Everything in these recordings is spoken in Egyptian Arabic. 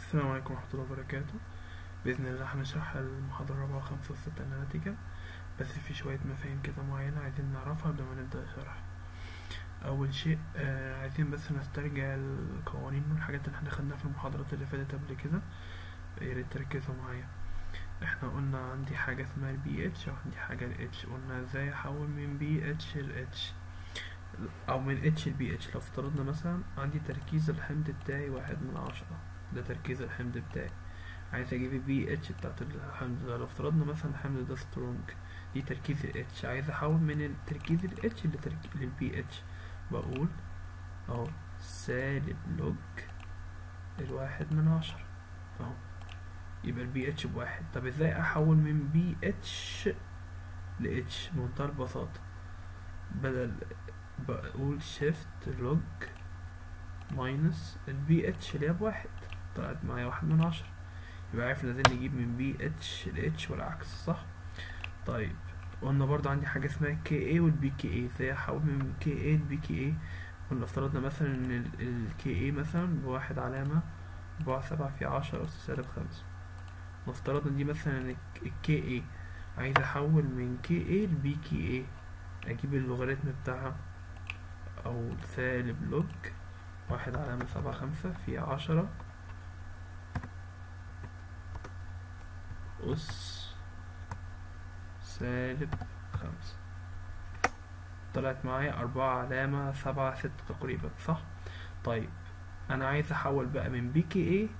السلام عليكم ورحمة الله وبركاته بإذن الله هنشرح المحاضرة الرابعة خمسة وستة أناليتيكا بس في شوية مفاهيم كده معينة عايزين نعرفها قبل ما نبدأ الشرح أول شيء آه عايزين بس نسترجع القوانين والحاجات اللي احنا خدناها في المحاضرات اللي فاتت قبل كده يا ريت تركزوا معايا احنا قلنا عندي حاجة اسمها البي اتش وعندي حاجة الاتش قلنا ازاي احول من بي اتش لاتش او من اتش لبي اتش لو افترضنا مثلا عندي تركيز الحمض بتاعي واحد من عشرة ده تركيز الحمض بتاعي عايز اجيب البي اتش بتاعت الحمض ده لو افترضنا مثلا الحمض ده سترونج دي تركيز الاتش عايز احول من التركيز الاتش للبي اتش بقول اهو سالب لوج الواحد من عشرة اهو يبقى البي اتش بواحد طب ازاي احول من بي اتش لاتش بمنتهى البساطة بدل بقول شيفت لوج ماينس البي اتش اللي هي بواحد طلعت معايا واحد من عشرة يبقى عرفنا ازاي نجيب من بي اتش لاتش والعكس صح طيب قلنا برضه عندي حاجة اسمها كي اي والبي كي اي ازاي احول من كي اي لبي كي اي قلنا افترضنا مثلا ان الكي اي مثلا بواحد علامة أربعة سبعة في عشرة أس سالب خمسة نفترض ان دي مثلا الكي اي عايز احول من كي اي لبي كي اي اجيب اللوغاريتم بتاعها او سالب لوج واحد علامة سبعة خمسة في عشرة أس سالب خمسة طلعت معايا أربعة علامة سبعة ستة تقريبا صح طيب أنا عايز أحول بقى من بي كي اي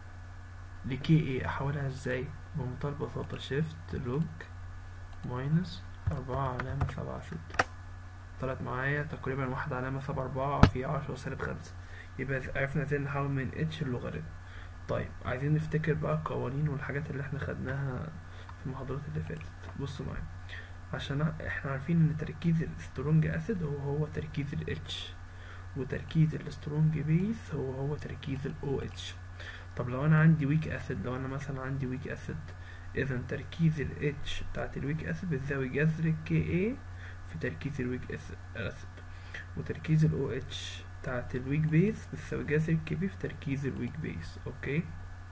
لكي اي أحولها ازاي بمنتهى البساطة شيفت لوج ماينس أربعة علامة سبعة ستة طلعت معايا تقريبا واحد علامة سبعة أربعة في عشرة سالب خمسة يبقى عرفنا ازاي نحول من اتش اللوغاريتم طيب عايزين نفتكر بقى القوانين والحاجات اللي احنا خدناها في المحاضرات اللي فاتت بصوا معايا عشان احنا عارفين ان تركيز السترونج اسيد هو هو تركيز الاتش وتركيز السترونج بيس هو هو تركيز الاو اتش طب لو انا عندي ويك اسيد لو انا مثلا عندي ويك اسيد اذا تركيز الاتش بتاعت الويك اسيد بتساوي جذر كي اي في تركيز الويك اسيد وتركيز الاو اتش بتاعت الويك بيس بتساوي جذر كي بي في تركيز الويك بيس اوكي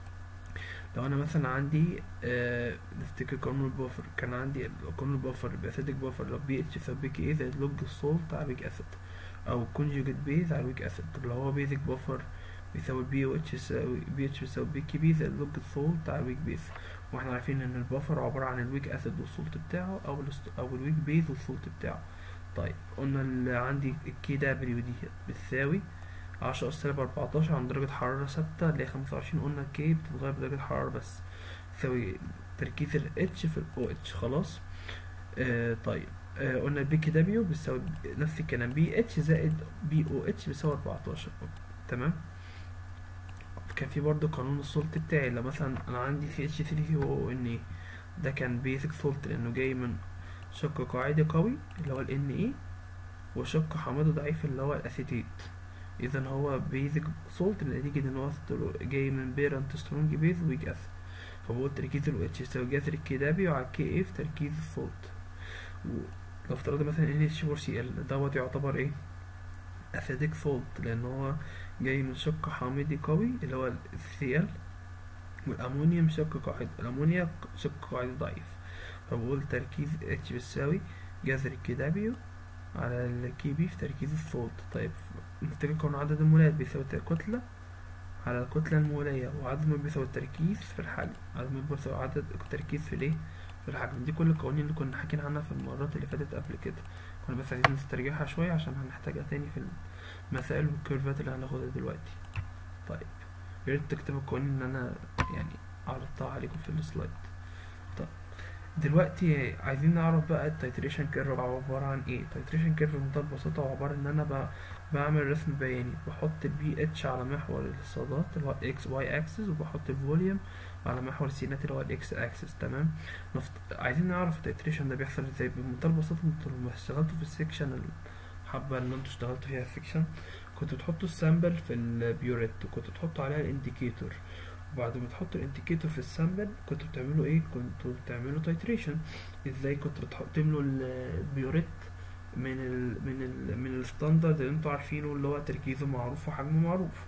لو انا مثلا عندي آه نفتكر قانون البuffer كان عندي قانون البuffer الاسيدك بافر لو بي اتش يساوي بي كي اي زائد لوج السولت على الويك اسيد او كونجوجيت بيز على الويك اسيد طب لو هو بيزك بافر بيساوي بي او اتش يساوي بي اتش يساوي بي كي بي زائد لوج السولت على الويك بيز واحنا عارفين ان البافر عبارة عن الويك اسيد والسولت بتاعه او او الويك بيز والسولت بتاعه طيب قلنا اللي عندي الكي دبليو دي بتساوي عشرة أس سالب أربعتاشر عند درجة حرارة ثابتة اللي هي خمسة وعشرين قلنا كي بتتغير بدرجة حرارة بس تساوي تركيز ال H في ال OH خلاص آه طيب آه قلنا البي كي دبليو بتساوي نفس الكلام بي اتش زائد بي او اتش بيساوي أربعتاشر تمام كان في برضه قانون السولت بتاعي لو مثلا أنا عندي سي اتش 3 او ان ايه ده كان بيزك سولت لأنه جاي من شق قاعدي قوي اللي هو ال ان ايه وشق حامضي ضعيف اللي هو الاسيتيت اذا هو بيزك سولت نتيجة ان هو جاي من بيرنت سترونج بيز ويك اسيد فبقول تركيز ال اتش يساوي جذر الكي دبليو على الكي اي في تركيز السولت لو افترضنا مثلا ان اتش 4 سي ال دوت يعتبر ايه اسيدك سولت لان هو جاي من شق حامضي قوي اللي هو السي ال والامونيوم شق قاعدي الامونيا شق قاعدي ضعيف فبقول تركيز اتش بتساوي جذر الكي دبليو على الكي بي في تركيز السولت طيب نفتكر قانون عدد المولات بيساوي الكتلة على الكتلة المولية وعدد المول بيساوي التركيز في الحجم عدد المول بيساوي عدد التركيز في الايه في الحجم دي كل القوانين اللي كنا حاكين عنها في المرات اللي فاتت قبل كده كنا بس عايزين نسترجعها شوية عشان هنحتاجها تاني في المسائل والكيرفات اللي هناخدها دلوقتي طيب ياريت تكتبوا القوانين اللي انا يعني عرضتها عليكم في السلايد طيب دلوقتي عايزين نعرف بقى التيتريشن كيرف عبارة عن ايه التيتريشن كيرف بمنتهى البساطة هو عبارة ان انا بقى بعمل رسم بياني بحط البي اتش على محور الصادات اللي هو اكس واي اكسس وبحط الفوليوم على محور السينات اللي هو الاكس اكسس تمام نفت... عايزين نعرف التيتريشن ده بيحصل ازاي بمنتهى البساطة انتوا لما اشتغلتوا في السكشن الحبة اللي انتوا اشتغلتوا فيها السكشن كنتوا تحطوا السامبل في البيوريت وكنتوا تحطوا عليها الانديكيتور وبعد ما تحطوا الانديكيتور في السامبل كنتوا بتعملوا ايه كنتوا بتعملوا تايتريشن ازاي كنتوا تملوا البيوريت من ال من ال من الستاندرد اللي انتوا عارفينه اللي هو تركيزه معروف وحجمه معروف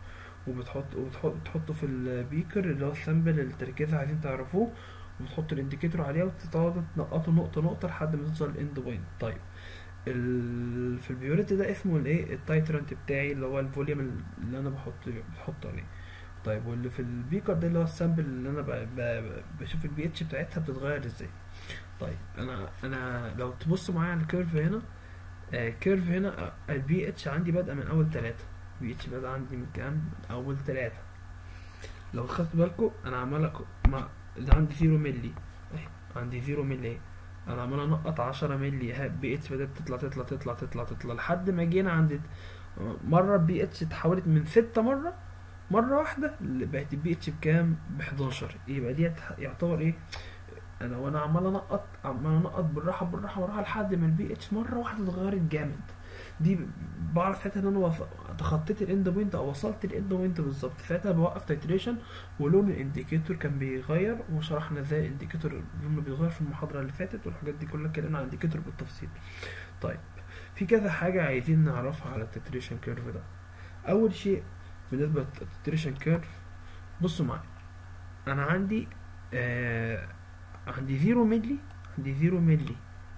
وبتحط وبتحط تحطه في البيكر اللي هو السامبل اللي تركيزها عايزين تعرفوه وبتحط الانديكيتور عليها وتقعدوا تنقطوا نقطة نقطة لحد ما توصل الاند بوينت طيب ال... في البيوريتي ده اسمه الايه التايترنت بتاعي اللي هو الفوليوم اللي انا بحط بحطه عليه طيب واللي في البيكر ده اللي هو السامبل اللي انا ب... ب... بشوف البي اتش بتاعتها بتتغير ازاي طيب انا انا لو تبصوا معايا على الكيرف هنا آه كيرف هنا البي اتش عندي بادئه من اول ثلاثة البي اتش بادئه عندي من كام من اول ثلاثة لو خدتوا بالكم انا عمال أك- مع ده عندي زيرو ملي اهي عندي زيرو ملي اهي انا عمال انقط عشرة ملي ها بي اتش بدأت تطلع تطلع تطلع تطلع تطلع لحد ما جينا عند مرة البي اتش اتحولت من ستة مرة مرة واحدة ل- بقت البي اتش بكام؟ ب 11 يبقى ديت يعتبر ايه؟ انا وانا عمال انقط عمال انقط بالراحة بالراحة بالراحة لحد ما البي اتش مرة واحدة اتغيرت جامد دي ب- بعرف ساعتها ان انا وص- تخطيت الاند بوينت او وصلت الاند بوينت بالظبط ساعتها بوقف تايتريشن ولون الانديكيتور كان بيغير وشرحنا ازاي الانديكيتور لونه بيتغير في المحاضرة اللي فاتت والحاجات دي كلها اتكلمنا عن الانديكيتور بالتفصيل طيب في كذا حاجة عايزين نعرفها على التتريشن كيرف ده أول شيء بالنسبة للتتريشن كيرف بصوا معايا أنا عندي آه عندي زيرو ملي عندي زيرو ملي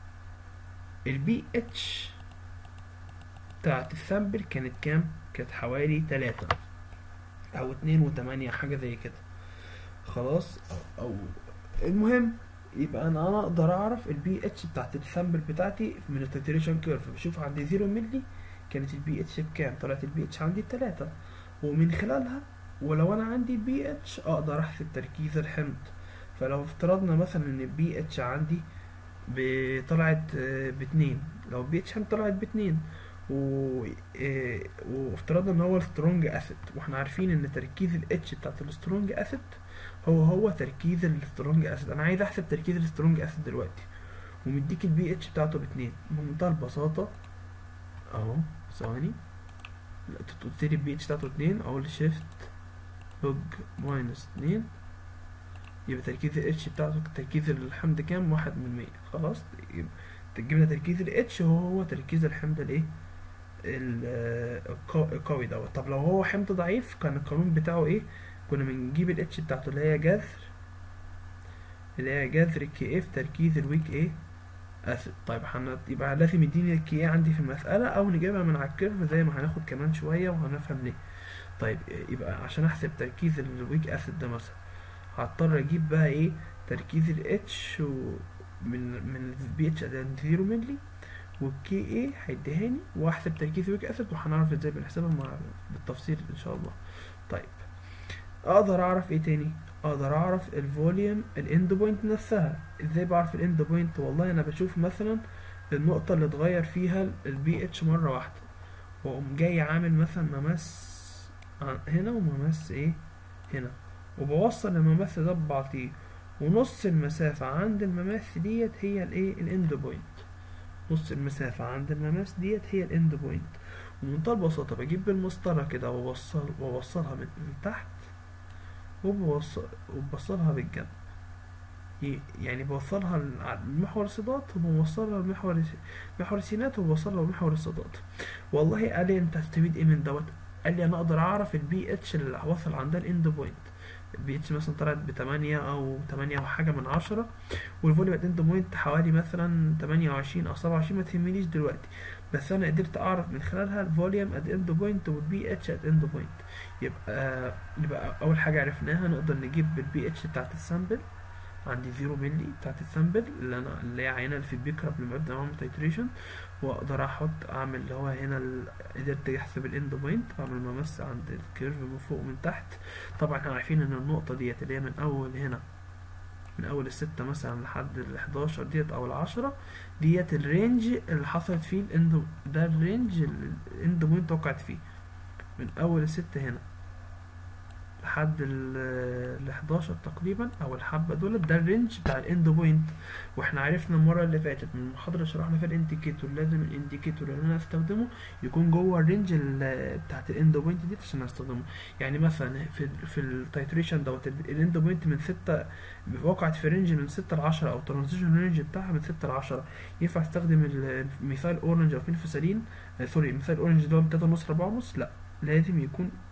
البي اتش بتاعت السامبل كانت كام؟ كانت حوالي تلاتة أو اتنين وتمانية حاجة زي كده خلاص أو, أو المهم يبقى انا انا اقدر اعرف البي اتش بتاعت السامبل بتاعتي من التتريشن كيرف بشوف عندي زيرو ملي كانت البي اتش بكام طلعت البي اتش عندي بتلاتة ومن خلالها ولو انا عندي البي اتش اقدر احسب تركيز الحمض فلو افترضنا مثلا ان البي اتش عندي ب- طلعت آه، باتنين لو البي اتش حمض طلعت باتنين و... آه، وافترضنا ان هو سترونج اسيد واحنا عارفين ان تركيز الاتش بتاعت السترونج اسيد هو هو تركيز السترونج اسيد انا عايز احسب تركيز السترونج اسيد دلوقتي ومديك البي اتش بتاعته باتنين بمنتهى البساطة اهو ثواني لا قلت لي البي اتش بتاعته اتنين اقول شيفت لوج ماينس اتنين يبقى تركيز الاتش بتاعته تركيز الحمض كام واحد من مية خلاص يبقى جبنا تركيز الاتش هو هو تركيز الحمض الايه ال- آه، القو- القوي دوت طب لو هو حمض ضعيف كان القانون بتاعه ايه كنا بنجيب الاتش بتاعته اللي هي جذر اللي هي جذر كي اف تركيز الويك ايه اسيد طيب هن يبقى لازم يديني الكي ايه عندي في المسألة او نجيبها من على الكيرف زي ما هناخد كمان شوية وهنفهم ليه طيب يبقى عشان احسب تركيز الويك اسيد ده مثلا هضطر اجيب بقى ايه تركيز الاتش من من البي اتش عند زيرو ملي والكي ايه هيديهاني واحسب تركيز الويك اسيد وهنعرف ازاي بنحسبها مع بالتفصيل ان شاء الله طيب اقدر اعرف ايه تاني اقدر اعرف الفوليوم الاند بوينت نفسها ازاي بعرف الاند بوينت والله انا بشوف مثلا النقطة اللي اتغير فيها البي اتش مرة واحدة واقوم جاي عامل مثلا ممس عن- هنا وممس ايه هنا وبوصل الممس ده ببعضيه ونص المسافة عند المماس ديت هي الايه الاند بوينت نص المسافة عند المماس ديت هي الاند بوينت ومنتهى البساطة بجيب بالمسطرة كده وبوصل وبوصلها من من تحت وبوصل وبوصلها بالجنب ي- يعني بوصلها لمحور الصادات وبوصلها لمحور محور السينات وبوصلها لمحور الصادات والله قال لي انت هتستفيد ايه من دوت قال لي انا اقدر اعرف البي اتش اللي واصل عندها الاند بوينت البي اتش مثلا طلعت بتمانية او تمانية وحاجة من عشرة والفوليوم اند بوينت حوالي مثلا تمانية وعشرين او سبعة وعشرين ما تهمنيش دلوقتي بس انا قدرت اعرف من خلالها الفوليوم ات اند بوينت والبي اتش ات اند بوينت يبقى يبقى اول حاجة عرفناها نقدر نجيب البي اتش بتاعت السامبل عندي زيرو ملي بتاعت السامبل اللي انا اللي هي عينة اللي في البيكر قبل ما ابدا اعمل تايتريشن واقدر احط اعمل اللي هو هنا ال... قدرت احسب الاند بوينت بعمل ممس عند الكيرف من فوق ومن تحت طبعا احنا عارفين ان النقطة ديت اللي هي من اول هنا من اول الستة مثلا لحد ال 11 ديت او العشرة ديت الرينج اللي حصلت فيه الاند ده الرينج اللي الاند بوينت وقعت فيه من اول الستة هنا لحد ال 11 تقريبا او الحبة دول ده الرينج بتاع الاند بوينت واحنا عرفنا المرة اللي فاتت من المحاضرة شرحنا فيها الانديكيتور لازم الانديكيتور اللي انا استخدمه يكون جوه الرينج ال- بتاعت الاند بوينت دي عشان استخدمه يعني مثلا في في التايتريشن دوت الاند بوينت من 6 وقعت في رينج من 6 ل 10 او ترانزيشن رينج بتاعها من 6 ل 10 ينفع استخدم الميثايل اورنج او فينفوسالين آه سوري الميثايل اورنج اللي هو من 3 ونص 4 ونص لا لازم يكون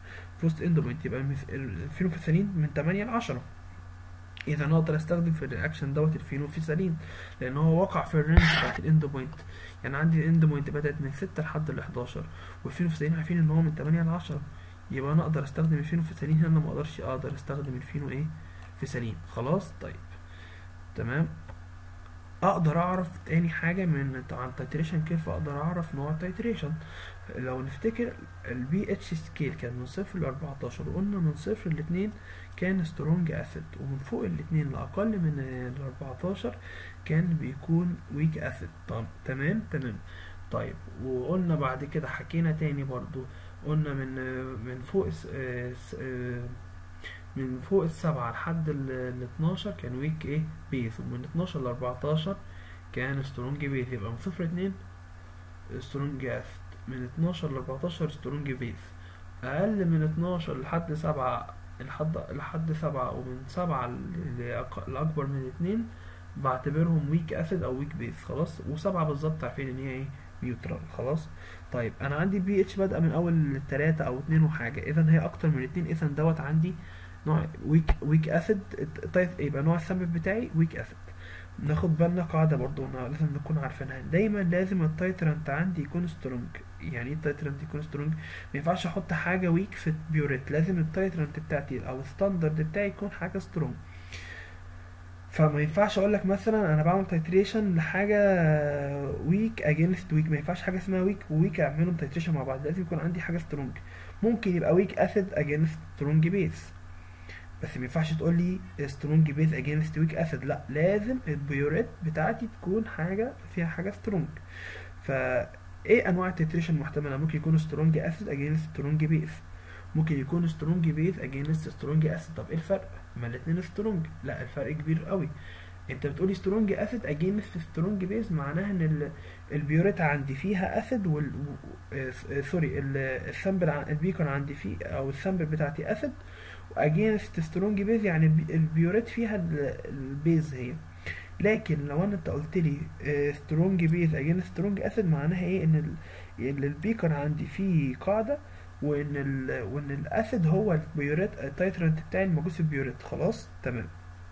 بوست اند بوينت يبقى المف- الفينوفيسالين من 8 ل 10 اذا انا اقدر استخدم في الرياكشن دوت الفينوفيسالين لان هو وقع في الرينج بتاعت الاند بوينت يعني عندي الاند بوينت بدات من 6 لحد ال 11 والفينوفيسالين عارفين ان هو من 8 ل 10 يبقى انا اقدر استخدم الفينوفيسالين هنا ما اقدرش اقدر استخدم الفينو ايه فيسالين خلاص طيب تمام اقدر اعرف تاني حاجه من عن تيتريشن كيرف اقدر اعرف نوع التيتريشن لو نفتكر البي اتش سكيل كان من صفر ل 14 وقلنا من صفر ل 2 كان سترونج اسيد ومن فوق الاتنين لاقل من ال 14 كان بيكون ويك اسيد طب تمام تمام طيب وقلنا بعد كده حكينا تاني برضو قلنا من من فوق الس- آه، س- آه، من فوق السبعة لحد ال ال 12 كان ويك ايه بيز ومن 12 ل 14 كان سترونج بيز يبقى من صفر اتنين سترونج اسيد من 12 ل 14 سترونج بيز اقل من 12 لحد سبعة لحد لحد سبعة ومن سبعة ل- لأق- لأكبر من اتنين بعتبرهم ويك اسيد او ويك بيز خلاص وسبعة بالظبط عارفين ان هي ايه نيوترال خلاص طيب انا عندي بي اتش بادئه من اول تلاتة او اتنين وحاجة اذا هي اكتر من اتنين اذا دوت عندي نوع ويك ويك اسيد طيب يبقى نوع السامبل بتاعي ويك اسيد ناخد بالنا قاعدة برضو إنها لازم نكون عارفينها دايما لازم التايترنت عندي يكون سترونج يعني ايه التايترنت يكون سترونج ما ينفعش احط حاجة ويك في البيوريت لازم التايترنت بتاعتي او الستاندرد بتاعي يكون حاجة سترونج فما ينفعش اقول لك مثلا انا بعمل تايتريشن لحاجه ويك اجينست ويك ما ينفعش حاجه اسمها ويك وويك اعملهم تايتريشن مع بعض لازم يكون عندي حاجه سترونج ممكن يبقى ويك اسيد اجينست سترونج بيس بس ما ينفعش تقول لي سترونج بيس اجينست ويك اسيد لا لازم البيوريت بتاعتي تكون حاجه فيها حاجه سترونج فا ايه انواع التيتريشن المحتمله ممكن يكون سترونج اسيد اجينست سترونج بيس ممكن يكون سترونج بيس اجينست سترونج اسيد طب ايه الفرق ما الاتنين سترونج لا الفرق كبير قوي انت بتقولي سترونج اسيد اجينست سترونج بيس معناها ان ال- البيوريت عندي فيها اسيد وال و- آه، س- آه، سوري ال- السامبل عن- البيكون عندي فيه او السامبل بتاعتي اسيد واجينست سترونج بيز يعني البي- البيوريت فيها ال- البيز هي لكن لو انا انت قلت لي سترونج بيز اجينست سترونج اسيد معناها ايه ان ال- ان البيكون عندي فيه قاعده وان ال وان الاسيد هو البيوريت التايترنت بتاعي الموجود في البيوريت خلاص تمام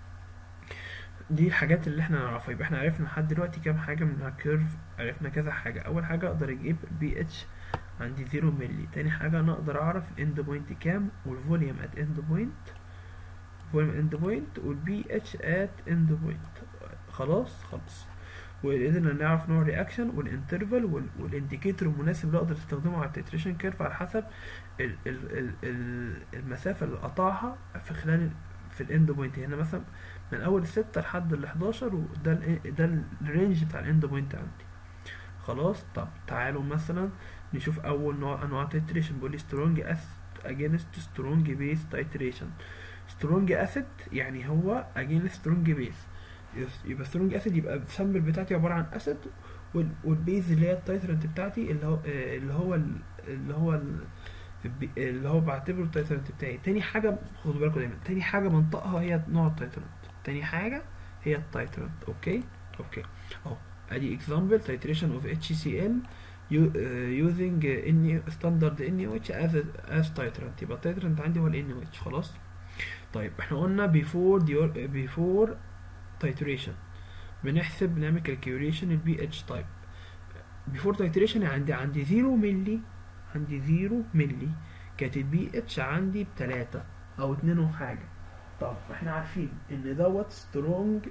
دي الحاجات اللي احنا نعرفها يبقى احنا عرفنا لحد دلوقتي كام حاجه من الكيرف عرفنا كذا حاجه اول حاجه اقدر اجيب بي اتش عندي 0 ملي تاني حاجه انا اقدر اعرف الاند بوينت كام والفوليوم ات اند بوينت فوليوم اند بوينت والبي اتش ات اند بوينت خلاص خلاص وقدرنا نعرف نوع الرياكشن والانترفال والانديكيتور المناسب اللي اقدر استخدمه على التيتريشن كيرف على حسب ال ال ال ال المسافه اللي قطعها في خلال ال- في الاند بوينت هنا مثلا من اول ستة لحد ال 11 وده ال ده الرينج بتاع الاند بوينت عندي خلاص طب تعالوا مثلا نشوف اول نوع انواع تيتريشن بيقول لي سترونج اسيد اجينست سترونج بيس تيتريشن سترونج اسيد يعني هو اجينست سترونج بيس يبقى سترونج اسيد يبقى السامبل بتاعتي عباره عن اسيد والبيز اللي هي التايترنت بتاعتي اللي هو آه، اللي هو ال- اللي هو ال- البي- اللي هو بعتبره التايترنت بتاعي تاني حاجه خدوا بالكم دايما تاني حاجه بنطقها هي نوع التايترنت تاني حاجه هي التايترنت اوكي اوكي اهو ادي example titration of HCl u- uh, using uh, NA standard NaOH as a- as titrant يبقى التايترنت عندي هو ال NaOH خلاص طيب احنا قلنا before the before titration بنحسب بنعمل calculation ال pH type before titration عندي عندي 0 ملي عندي 0 ملي كانت البي اتش عندي بتلاتة او اتنين وحاجة طب احنا عارفين ان دوت سترونج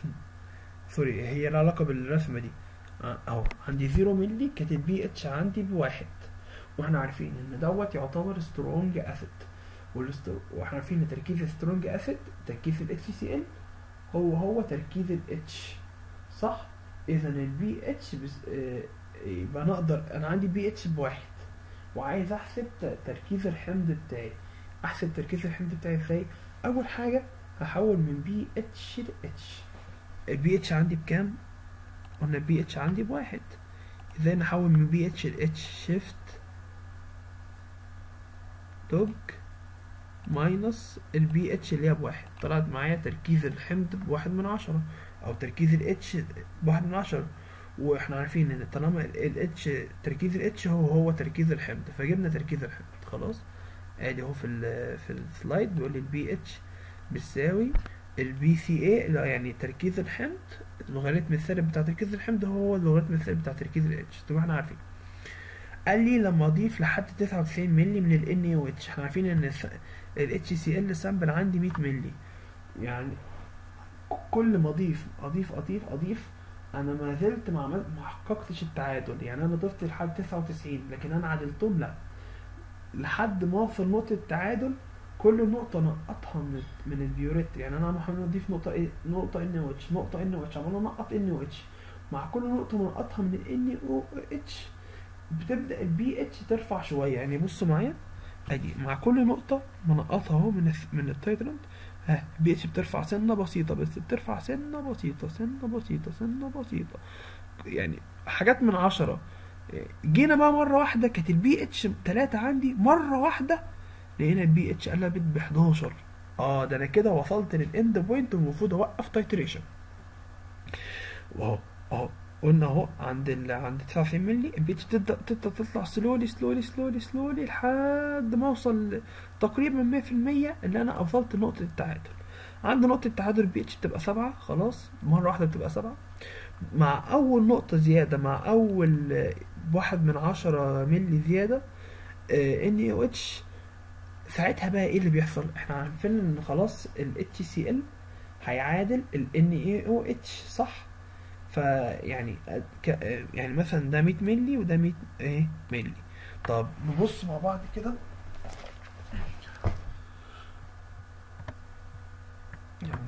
سوري هي لها علاقة بالرسمة دي اه، اهو عندي 0 ملي كانت البي اتش عندي بواحد واحنا عارفين ان دوت يعتبر سترونج اسيد واحنا عارفين ان تركيز السترونج اسيد تركيز ال HCl هو هو تركيز ال H صح اذا البي اتش بس اه، يبقى نقدر انا عندي بي اتش بواحد وعايز احسب ت- تركيز الحمض بتاعي احسب تركيز الحمض بتاعي ازاي اول حاجه هحول من بي اتش ل اتش البي اتش عندي بكام قلنا البي اتش عندي بواحد ازاي نحول من بي اتش ل اتش شيفت دوج ماينس البي اتش اللي هي بواحد طلعت معايا تركيز الحمض بواحد من عشرة او تركيز الاتش بواحد من عشرة واحنا عارفين ان طالما الاتش تركيز الاتش هو هو تركيز الحمض فجبنا تركيز الحمض خلاص ادي اهو في ال في السلايد بيقول لي البي اتش بتساوي البي سي اي لا يعني تركيز الحمض اللوغاريتم الثابت بتاع تركيز الحمض هو اللوغاريتم الثابت بتاع تركيز الاتش طبعا احنا عارفين قال لي لما اضيف لحد 99 مللي من ال ان او اتش احنا عارفين ان الاتش سي ال سامبل عندي 100 مللي يعني كل ما اضيف اضيف اضيف اضيف انا ما زلت ما عملت ما حققتش التعادل يعني انا ضفت لحد 99 لكن انا عدلتهم لا لحد ما اوصل نقطه التعادل كل نقطه نقطها من من البيوريت يعني انا محمد اضيف نقطه ايه نقطه ان او اتش نقطه ان او اتش عمال انقط ان او اتش مع كل نقطه منقطها من الان او اتش بتبدا البي اتش ترفع شويه يعني بصوا معايا ادي مع كل نقطه منقطها اهو من من التايترنت ها البي اتش بترفع سنه بسيطه بس بترفع سنه بسيطه سنه بسيطه سنه بسيطه يعني حاجات من عشرة جينا بقى مره واحده كانت البي اتش 3 عندي مره واحده لقينا البي اتش قلبت ب 11 اه ده انا كده وصلت للاند بوينت والمفروض اوقف تايتريشن واهو اهو قلنا اهو عند ال عند 99 مللي البي اتش تبدا تبدا تطلع سلولي سلولي سلولي سلولي لحد ما اوصل تقريبا 100% اللي انا وصلت لنقطه التعادل عند نقطه التعادل البي اتش بتبقى 7 خلاص مره واحده بتبقى 7 مع اول نقطه زياده مع اول واحد من عشرة مللي زياده ان او اتش ساعتها بقى ايه اللي بيحصل احنا عارفين ان خلاص ال HCl هيعادل ال NaOH صح فيعني ك... يعني مثلا ده 100 مللي وده 100 ايه مللي طب نبص مع بعض كده يعني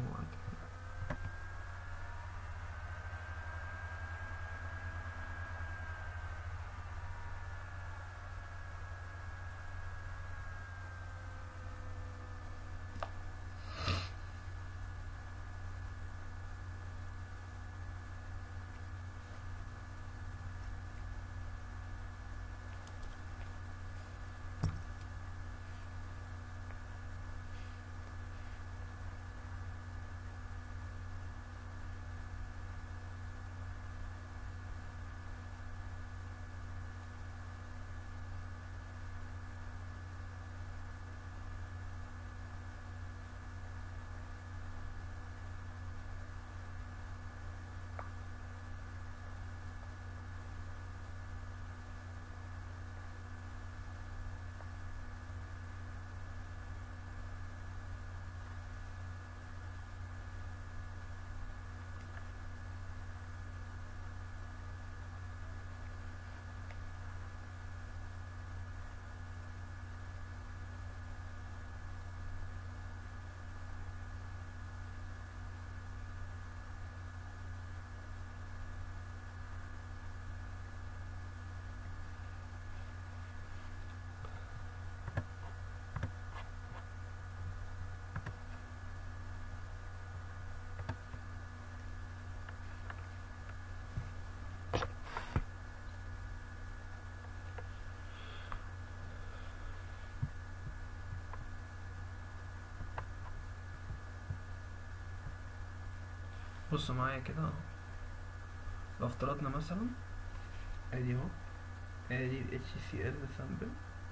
بصوا معايا كده لو افترضنا مثلا ادي اهو ادي ال HCl سامبل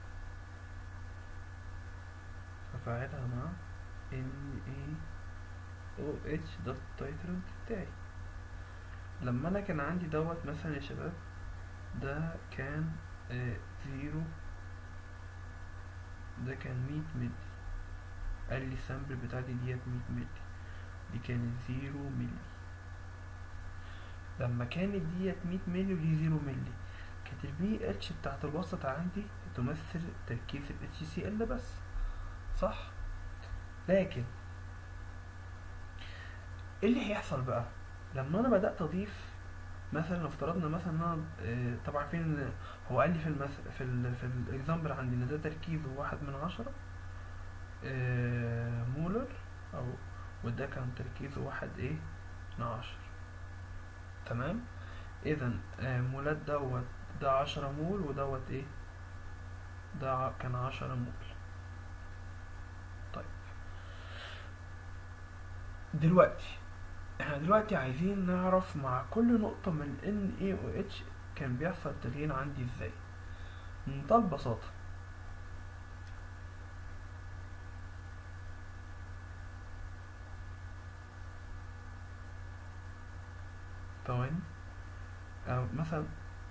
هفعلها مع NaOH ده التايترنت بتاعي لما انا كان عندي دوت مثلا يا شباب ده كان آه زيرو ده كان مية ملي قال لي السامبل بتاعتي ديت مية ملي دي كانت زيرو ملي لما كانت ديت مية ملي ودي زيرو ملي كانت البي اتش بتاعت الوسط عندي تمثل تركيز ال HCl بس صح لكن ايه اللي هيحصل بقى لما انا بدات اضيف مثلا لو افترضنا مثلا ان انا آه، طبعا فين هو قال لي في المثل في ال في الاكزامبل عندي ان ده تركيزه واحد من عشرة آه، مولر او وده كان تركيزه واحد ايه من عشرة تمام اذا آه، مولات دوت ده عشرة مول ودوت ايه ده ع- كان عشرة مول طيب دلوقتي احنا دلوقتي عايزين نعرف مع كل نقطة من ال NaOH كان بيحصل تغيير عندي ازاي بمنتهى البساطة ثواني أو مثلا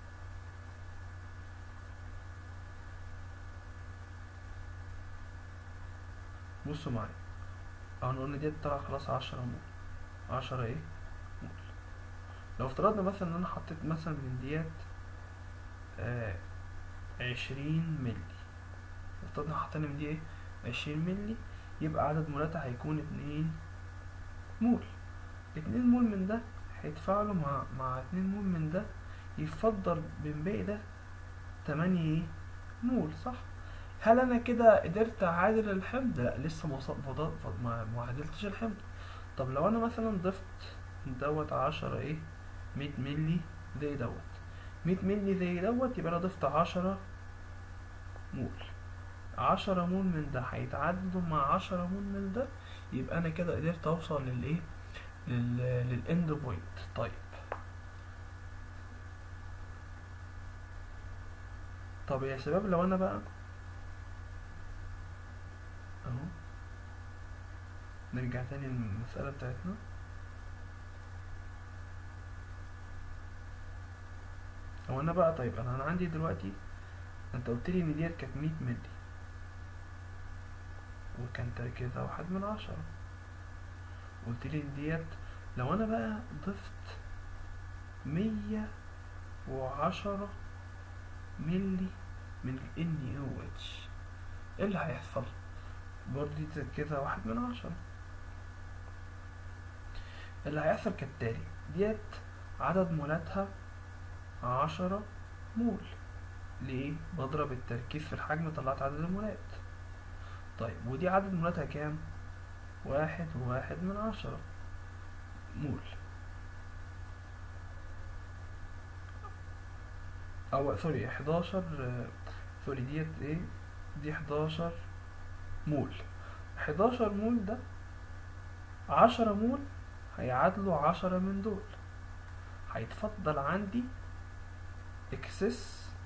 بصوا معايا اهو قلنا ديت طلع خلاص عشرة مول عشرة ايه مول لو افترضنا مثلا ان انا حطيت مثلا من ديت آه عشرين ملي افترضنا حطينا من دي ايه عشرين ملي يبقى عدد مولاتها هيكون اتنين مول اتنين مول من ده هيدفع له مع مع اتنين مول من ده يفضل من باقي ده تمانية ايه مول صح هل انا كده قدرت اعادل الحمض لا لسه ما وصل- فضل- فض- ما ما عادلتش الحمض طب لو انا مثلا ضفت دوت عشرة ايه مية ملي زي دوت مية ملي زي دوت يبقى انا ضفت عشرة مول عشرة مول من ده هيتعادلوا مع عشرة مول من ده يبقى انا كده قدرت اوصل للايه لل للاند بوينت طيب طب يا شباب لو انا بقى اهو نرجع تاني للمسألة بتاعتنا هو انا بقى طيب انا انا عندي دلوقتي انت قلت لي ان ديت كانت 100 ملي وكان تركيزها واحد من عشرة قلت لي ان ديت لو انا بقى ضفت مية وعشرة ملي من ال NaOH ايه اللي هيحصل برضه دي تركيزها واحد من عشرة اللي هيحصل كالتالي ديت عدد مولاتها عشرة مول ليه بضرب التركيز في الحجم طلعت عدد المولات طيب ودي عدد مولاتها كام واحد وواحد من عشرة مول او سوري حداشر سوري ديت ايه دي حداشر مول حداشر مول ده عشرة مول هيعادلوا عشرة من دول هيتفضل عندي اكسس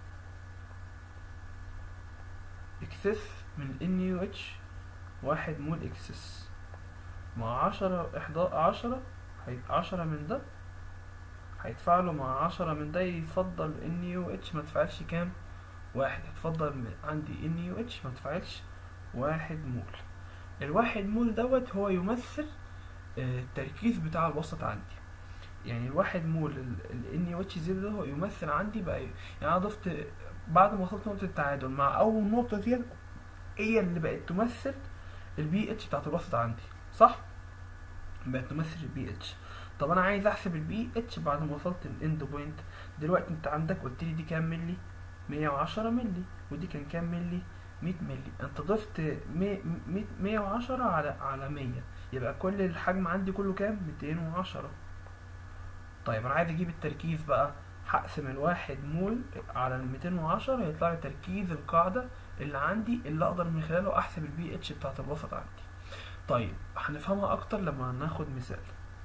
اكسس من ان اتش واحد مول اكسس مع عشرة احدى عشرة هي عشرة من ده هيدفع له مع عشرة من ده يفضل ان يو اتش ما تفعلش كام واحد يتفضل من عندي ان يو اتش ما تفعلش واحد مول الواحد مول دوت هو يمثل آه، التركيز بتاع الوسط عندي يعني الواحد مول ال يو اتش زيرو ده هو يمثل عندي بقى إيه؟ يعني انا ضفت بعد ما وصلت نقطة التعادل مع أول نقطة دي هي اللي بقت تمثل البي اتش بتاعت الوسط عندي صح؟ بقت تمثل البي اتش طب انا عايز احسب البي اتش بعد ما وصلت الاند بوينت دلوقتي انت عندك قلت لي دي كام ملي 110 ملي ودي كان كام ملي 100 ملي انت ضفت 100 110 على على 100 يبقى كل الحجم عندي كله كام 210 طيب انا عايز اجيب التركيز بقى هقسم الواحد مول على ال 210 يطلع لي تركيز القاعدة اللي عندي اللي اقدر من خلاله احسب البي اتش بتاعت الوسط عندي طيب هنفهمها اكتر لما ناخد مثال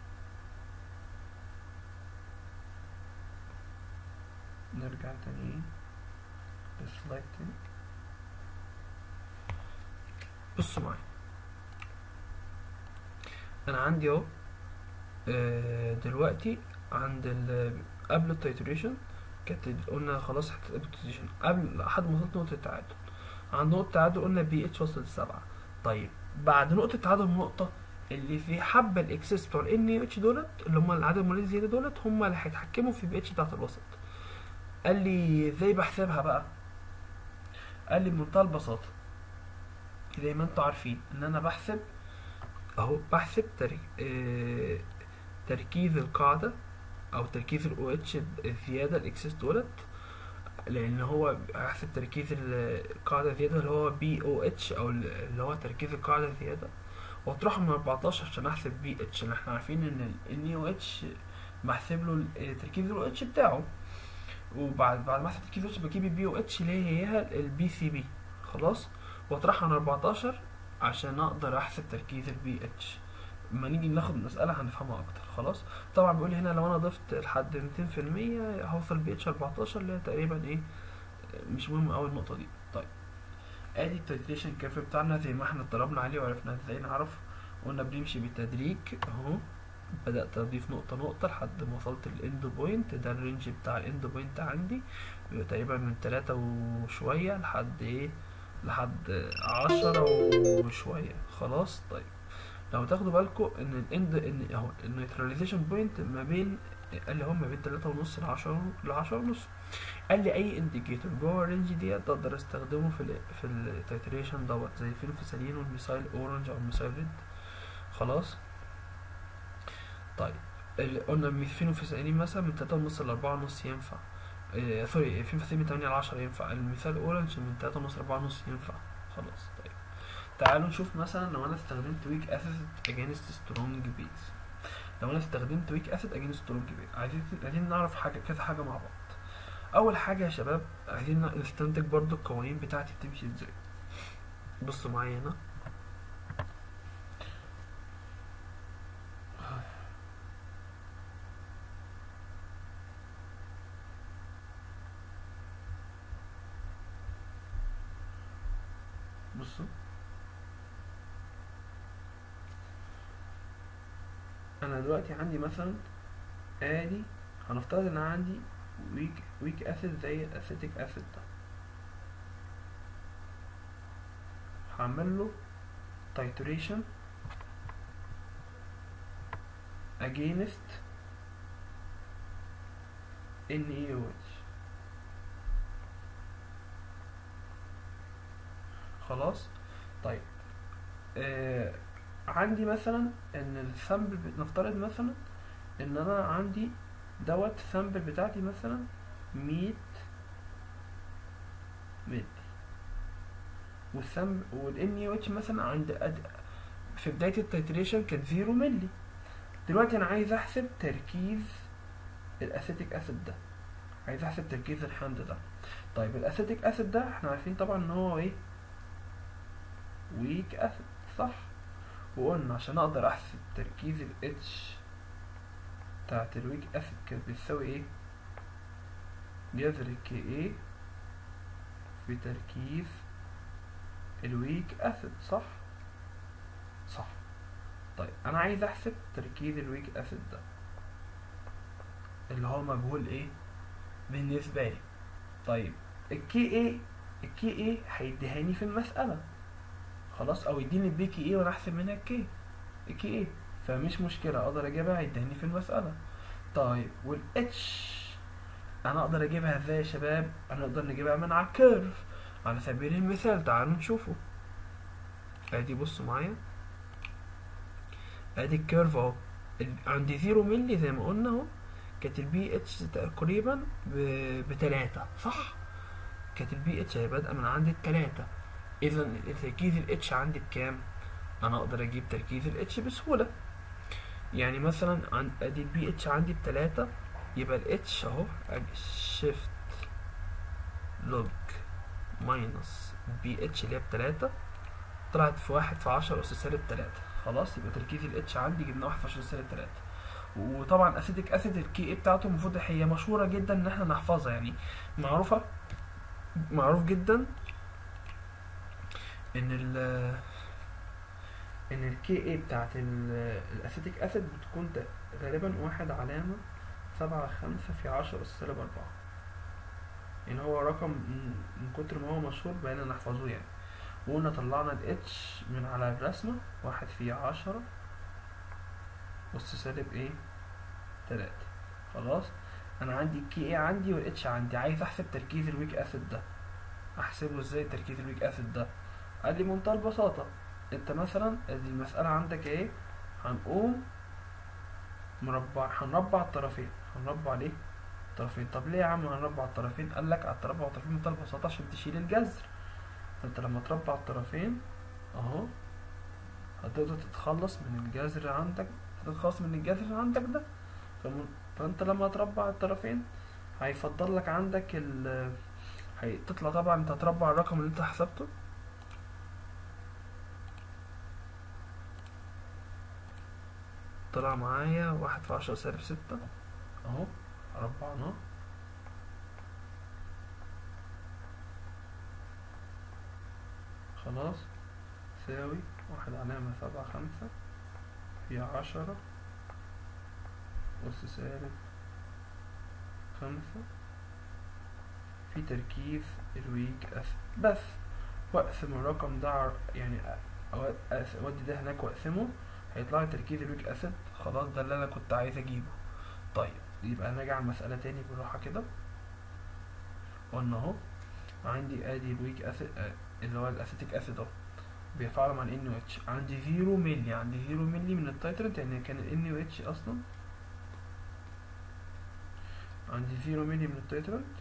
نرجع تاني للسلايد تاني بصوا معايا انا عندي اهو آه، دلوقتي عند ال قبل التيتريشن كانت قلنا خلاص حتى التيتريشن قبل لحد ما وصلت نقطة التعادل عند نقطة التعادل قلنا بي اتش وصلت لسبعة طيب بعد نقطة التعادل نقطة اللي في حبة الاكسس بتوع الان يو اتش دولت اللي هم العدد المولد الزيادة دولت هم اللي هيتحكموا في البي اتش بتاعت الوسط قال لي ازاي بحسبها بقى قال لي بمنتهى البساطة زي ما انتوا عارفين ان انا بحسب اهو بحسب تر... اه... تركيز القاعدة او تركيز الاو اتش الزيادة الاكسس دولت لان هو بحسب تركيز القاعدة الزيادة اللي هو بي او اتش او اللي هو تركيز القاعدة الزيادة واطرحه من 14 عشان احسب بي اتش اللي احنا عارفين ان ال او اتش بحسب له ال- تركيز الاو اتش بتاعه وبعد بعد ما احسب تركيز الاتش بجيب البي او اتش اللي هي البي سي بي خلاص واطرحها من 14 عشان اقدر احسب تركيز البي اتش لما نيجي ناخد المسألة هنفهمها أكتر خلاص طبعا بيقول لي هنا لو أنا ضفت لحد 200% هوصل بي اتش 14 اللي هي تقريبا إيه مش مهم أوي النقطة دي طيب ادي التيتريشن كيرف بتاعنا زي ما احنا اتدربنا عليه وعرفنا ازاي نعرف قلنا بنمشي بالتدريج اهو بدأت أضيف نقطة نقطة لحد ما وصلت للإند بوينت ده الرينج بتاع الإند بوينت عندي بيبقى تقريبا من تلاتة وشوية لحد إيه لحد عشرة وشوية خلاص طيب لو تاخدوا بالكم ان الاند ان اهو النيوتراليزيشن بوينت ما بين قال لي هو ما بين تلاتة ونص لعشرة لعشرة ونص قال لي اي انديكيتور جوه الرينج ديت اقدر استخدمه في ال في التيتريشن دوت زي الفينوفيسالين والميسايل اورنج او الميسايل ريد خلاص طيب ال- قلنا الفينوفيسالين مثلا من تلاتة ونص لأربعة ونص ينفع آه سوري الفينوفيسالين من تمانية لعشرة ينفع الميثال اورنج من تلاتة ونص لأربعة ونص ينفع خلاص طيب تعالوا نشوف مثلا لو انا استخدمت ويك اسيد اجينست سترونج بيز لو انا استخدمت ويك اسيد اجينست سترونج بيز عايزين عايزين نعرف حاجه كذا حاجه مع بعض اول حاجه يا شباب عايزين نستنتج برضو القوانين بتاعتي بتمشي ازاي بصوا معايا هنا بصوا انا دلوقتي عندي مثلا ادي هنفترض ان انا عندي ويك ويك اسيد زي الاسيتيك اسيد ده هعمل له titration against NaOH خلاص طيب آه عندي مثلا ان السامبل نفترض مثلا ان انا عندي دوت السامبل بتاعتي مثلا مية ملي والسامبل والان يو اتش مثلا عند أد... في بداية التيتريشن كان زيرو ملي دلوقتي انا عايز احسب تركيز الاسيتيك اسيد ده عايز احسب تركيز الحمض ده طيب الاسيتيك اسيد ده احنا عارفين طبعا ان هو ايه ويك اسيد صح وقلنا عشان اقدر احسب تركيز ال H بتاعت الويك اسيد كانت بتساوي ايه جذر ال Ka في تركيز الويك اسيد صح صح طيب انا عايز احسب تركيز الويك اسيد ده اللي هو مجهول ايه بالنسبه لي طيب الكي ايه الكي ايه هيديهاني في المساله خلاص او يديني البي كي ايه وانا احسب منها الكي الكي ايه فمش مشكله اقدر اجيبها هيديهاني في المساله طيب والاتش انا اقدر اجيبها ازاي يا شباب انا اقدر نجيبها من على الكيرف على سبيل المثال تعالوا نشوفه ادي بصوا معايا ادي الكيرف اهو ال- عندي زيرو ملي زي ما قلنا اهو كانت البي اتش تقريبا ب- بتلاتة صح كانت البي اتش هي بادئة من عند التلاتة اذا تركيز الاتش عندي بكام انا اقدر اجيب تركيز الاتش بسهولة يعني مثلا عن ادي البي اتش عندي بتلاتة يبقى الاتش اهو شيفت لوج ماينس بي اتش اللي هي بتلاتة طلعت في واحد في عشرة أس سالب تلاتة خلاص يبقى تركيز الاتش عندي جبنا واحد في عشرة أس سالب تلاتة وطبعا اسيتيك اسيد الكي اي بتاعته المفروض هي مشهورة جدا ان احنا نحفظها يعني معروفة معروف جدا ان ال ان الكي اي بتاعت ال- الاسيتيك اسيد بتكون ت- غالبا واحد علامة سبعة خمسة في عشرة أس سالب أربعة يعني هو رقم من من كتر ما هو مشهور بقينا نحفظه يعني وقلنا طلعنا ال H من على الرسمة واحد في عشرة أس سالب ايه تلاتة خلاص أنا عندي الكي ايه عندي وال H عندي عايز أحسب تركيز الويك أسيد ده أحسبه ازاي تركيز الويك أسيد ده قال لي منتهى البساطة انت مثلا ادي المسألة عندك ايه هنقوم مربع هنربع الطرفين هنربع ليه الطرفين طب ليه يا عم هنربع الطرفين قال لك على التربع الطرفين بمنتهى البساطة عشان تشيل الجذر فانت لما تربع الطرفين اهو هتقدر تتخلص من الجذر عندك تتخلص من الجذر اللي عندك ده فم- فانت لما تربع الطرفين هيفضل لك عندك ال هتطلع طبعا انت هتربع الرقم اللي انت حسبته طلع معايا واحد في عشرة سالب ستة اهو ربعناه خلاص يساوي واحد علامة سبعة خمسة في عشرة أس سالب خمسة في تركيز الويك أسيد بس واقسم الرقم ده ع- يعني أ- أو- أس- اودي ده هناك واقسمه هيطلع لي تركيز الويك اسيد خلاص ده اللي انا كنت عايز اجيبه طيب يبقى نرجع المسألة تاني بالراحة كده قلنا اهو عندي ادي الويك اسيد اللي هو الاسيتيك اسيد اهو بيفعل مع ال NaOH عندي زيرو ملي عندي زيرو ملي من التايترنت يعني كان ال NaOH اصلا عندي زيرو ملي من التايترنت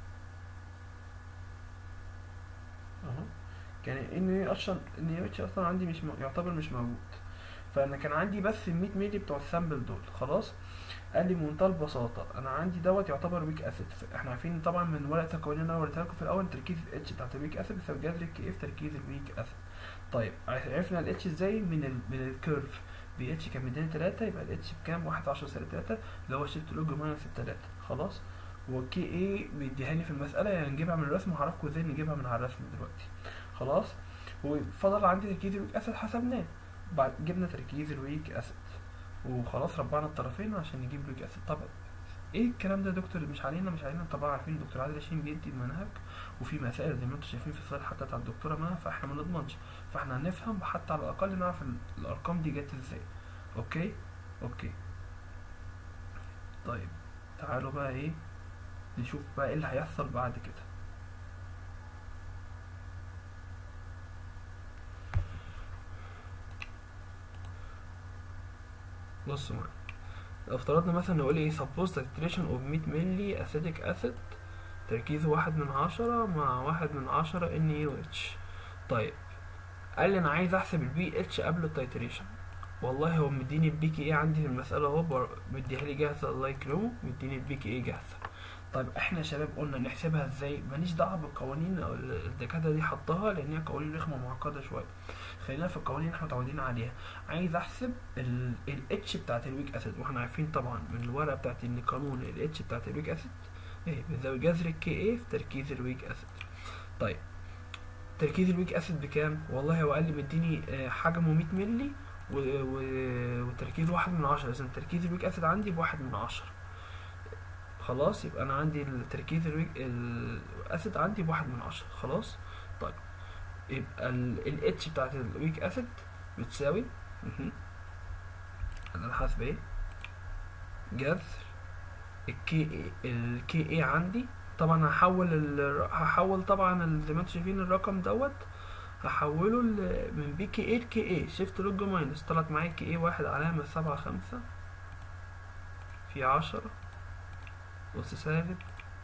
اهو كان ال NaOH اصلا NaOH اصلا عندي مش م... يعتبر مش موجود فانا كان عندي بس ال 100 ملي بتوع السامبل دول خلاص قال لي بمنتهى البساطه انا عندي دوت يعتبر ويك اسيد احنا عارفين طبعا من ورقه القوانين اللي انا وريتها لكم في الاول تركيز الاتش بتاعت الويك اسيد بيساوي جذر الكي اف تركيز الويك اسيد طيب عرفنا الاتش ازاي من ال من الكيرف بي اتش كان مديني 3 يبقى الاتش بكام 1 10 سالب 3 اللي هو شيفت لوج ماينس 3 خلاص والكي اي بيديهاني في المساله يعني نجيبها من الرسم وهعرفكم ازاي نجيبها من على الرسم دلوقتي خلاص وفضل عندي تركيز الويك اسيد حسبناه بعد جبنا تركيز الويك اسيد وخلاص ربعنا الطرفين عشان نجيب الويك اسيد طب ايه الكلام ده يا دكتور مش علينا مش علينا طبعا عارفين الدكتور عادل هشيم بيدي المنهج وفي مسائل زي ما انتم شايفين في السلايد حتى بتاع الدكتوره منى فاحنا ما نضمنش فاحنا هنفهم حتى على الاقل نعرف ال- الارقام دي جت ازاي اوكي اوكي طيب تعالوا بقى ايه نشوف بقى ايه اللي هيحصل بعد كده بصوا معايا لو افترضنا مثلا نقول ايه suppose saturation of 100 ملي acetic acid تركيزه واحد من عشرة مع واحد من عشرة NaOH طيب قال لي انا عايز احسب البي اتش قبل التيتريشن والله هو مديني البي كي اي عندي في المسألة اهو بر- مديها لي جاهزة الله يكرمه مديني البي كي اي جاهزة طيب احنا يا شباب قلنا نحسبها ازاي ماليش دعوة بالقوانين او ال- الدكاترة دي حطها لان هي قوانين رخمة معقدة شوية خلينا في القوانين اللي احنا متعودين عليها عايز احسب الاتش بتاعت الويك اسيد واحنا عارفين طبعا من الورقة بتاعت ان قانون الاتش بتاعت الويك اسيد ايه بيساوي جذر الكي اي في تركيز الويك اسيد طيب تركيز الويك اسيد بكام والله هو قال لي مديني آه، حجمه 100 ملي و... و... وتركيز واحد من عشرة اذا تركيز الويك اسيد عندي بواحد من عشرة خلاص يبقى انا عندي التركيز الويك الاسيد عندي بواحد من عشرة خلاص طيب يبقى الاتش بتاعت الويك اسيد بتساوي مهم. انا الحاسب ايه جذر الكي الكي اي عندي طبعا هحول ال... هحول طبعا ال- زي ما انتم شايفين الرقم دوت هحوله ل- من بي كي اي لكي اي شيفت لوج ماينس طلعت معايا كي اي واحد علامة سبعة خمسة في عشرة أس سالب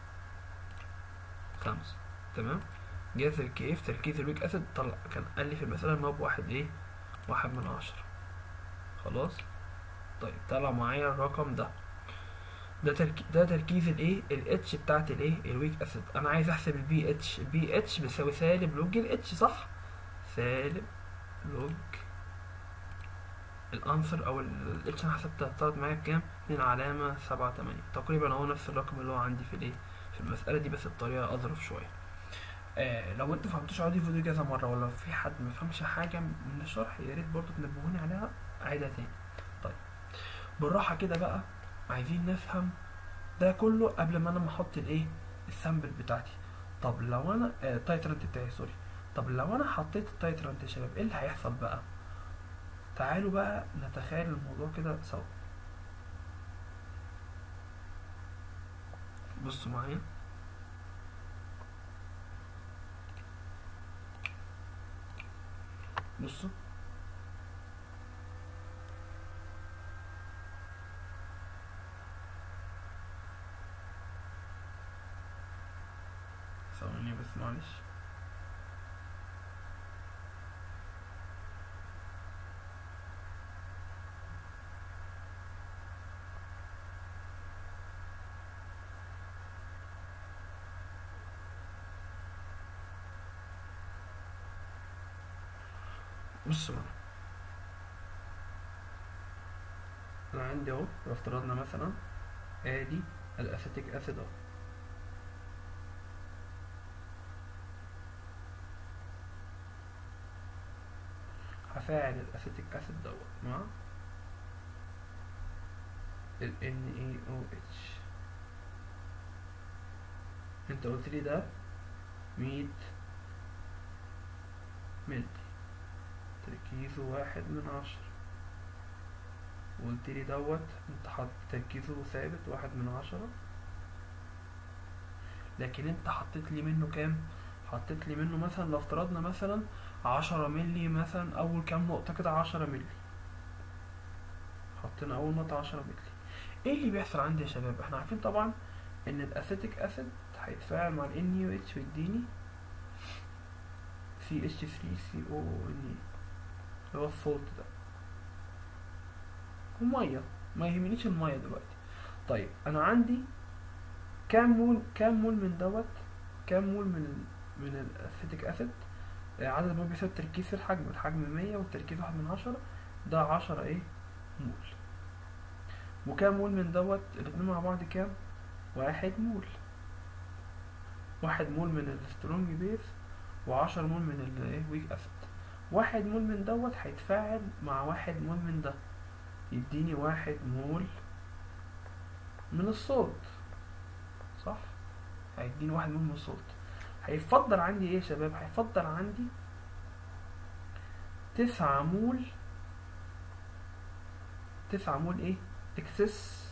خمسة تمام جذر الكي اي في تركيز الويك اسيد طلع كان قال لي في المسألة ان هو بواحد ايه واحد من عشرة خلاص طيب طلع معايا الرقم ده ده تركي... ده تركيز الايه الاتش بتاعت الايه الويك اسيد انا عايز احسب البي اتش البي اتش بيساوي سالب لوج الاتش صح سالب لوج الانسر او الاتش انا حسبتها طلعت معايا بكام اتنين علامة سبعة تمانية تقريبا هو نفس الرقم اللي هو عندي في الايه في المسألة دي بس بطريقة اظرف شوية آه لو انتوا فهمتوش اقعدوا فيديو كذا مرة ولا في حد ما فهمش حاجة من الشرح يا ريت برضه تنبهوني عليها اعيدها تاني طيب بالراحة كده بقى عايزين نفهم ده كله قبل ما انا ما احط الايه السامبل بتاعتي طب لو انا آه التايترنت بتاعي سوري طب لو انا حطيت التايترنت يا شباب ايه اللي هيحصل بقى تعالوا بقى نتخيل الموضوع كده سوا بصوا معايا بصوا ثواني بس معلش بص بقى انا عندي اهو لو افترضنا مثلا ادي الاسيتيك اسيد اهو هفاعل الاسيتيك اسيد دوت مع ال NaOH انت قلت لي ده 100 ملي تركيزه واحد من عشرة وقلت لي دوت انت حط تركيزه ثابت واحد من عشرة لكن انت حطيت لي منه كام حطيت لي منه مثلا لو افترضنا مثلا عشرة ملي مثلا اول كام نقطة كده عشرة ملي حطينا اول نقطة عشرة ملي ايه اللي بيحصل عندي يا شباب احنا عارفين طبعا ان الاسيتيك اسيد هيتفاعل مع ال NaOH ويديني CH3CO اللي هو الصوت ده وميه ما يهمنيش الميه دلوقتي طيب انا عندي كام مول كام مول من دوت كام مول من ال من الاسيتيك اسيد عدد المول بيساوي التركيز في الحجم الحجم مية والتركيز واحد من عشرة ده عشرة ايه مول وكام مول من دوت الاتنين مع بعض كام واحد مول واحد مول من السترونج بيز وعشرة مول من الويك اسيد واحد مول من دوت هيتفاعل مع واحد مول من ده يديني واحد مول من الصوت صح هيديني واحد مول من الصوت هيفضل عندي ايه يا شباب هيفضل عندي تسعة مول تسعة مول ايه اكسس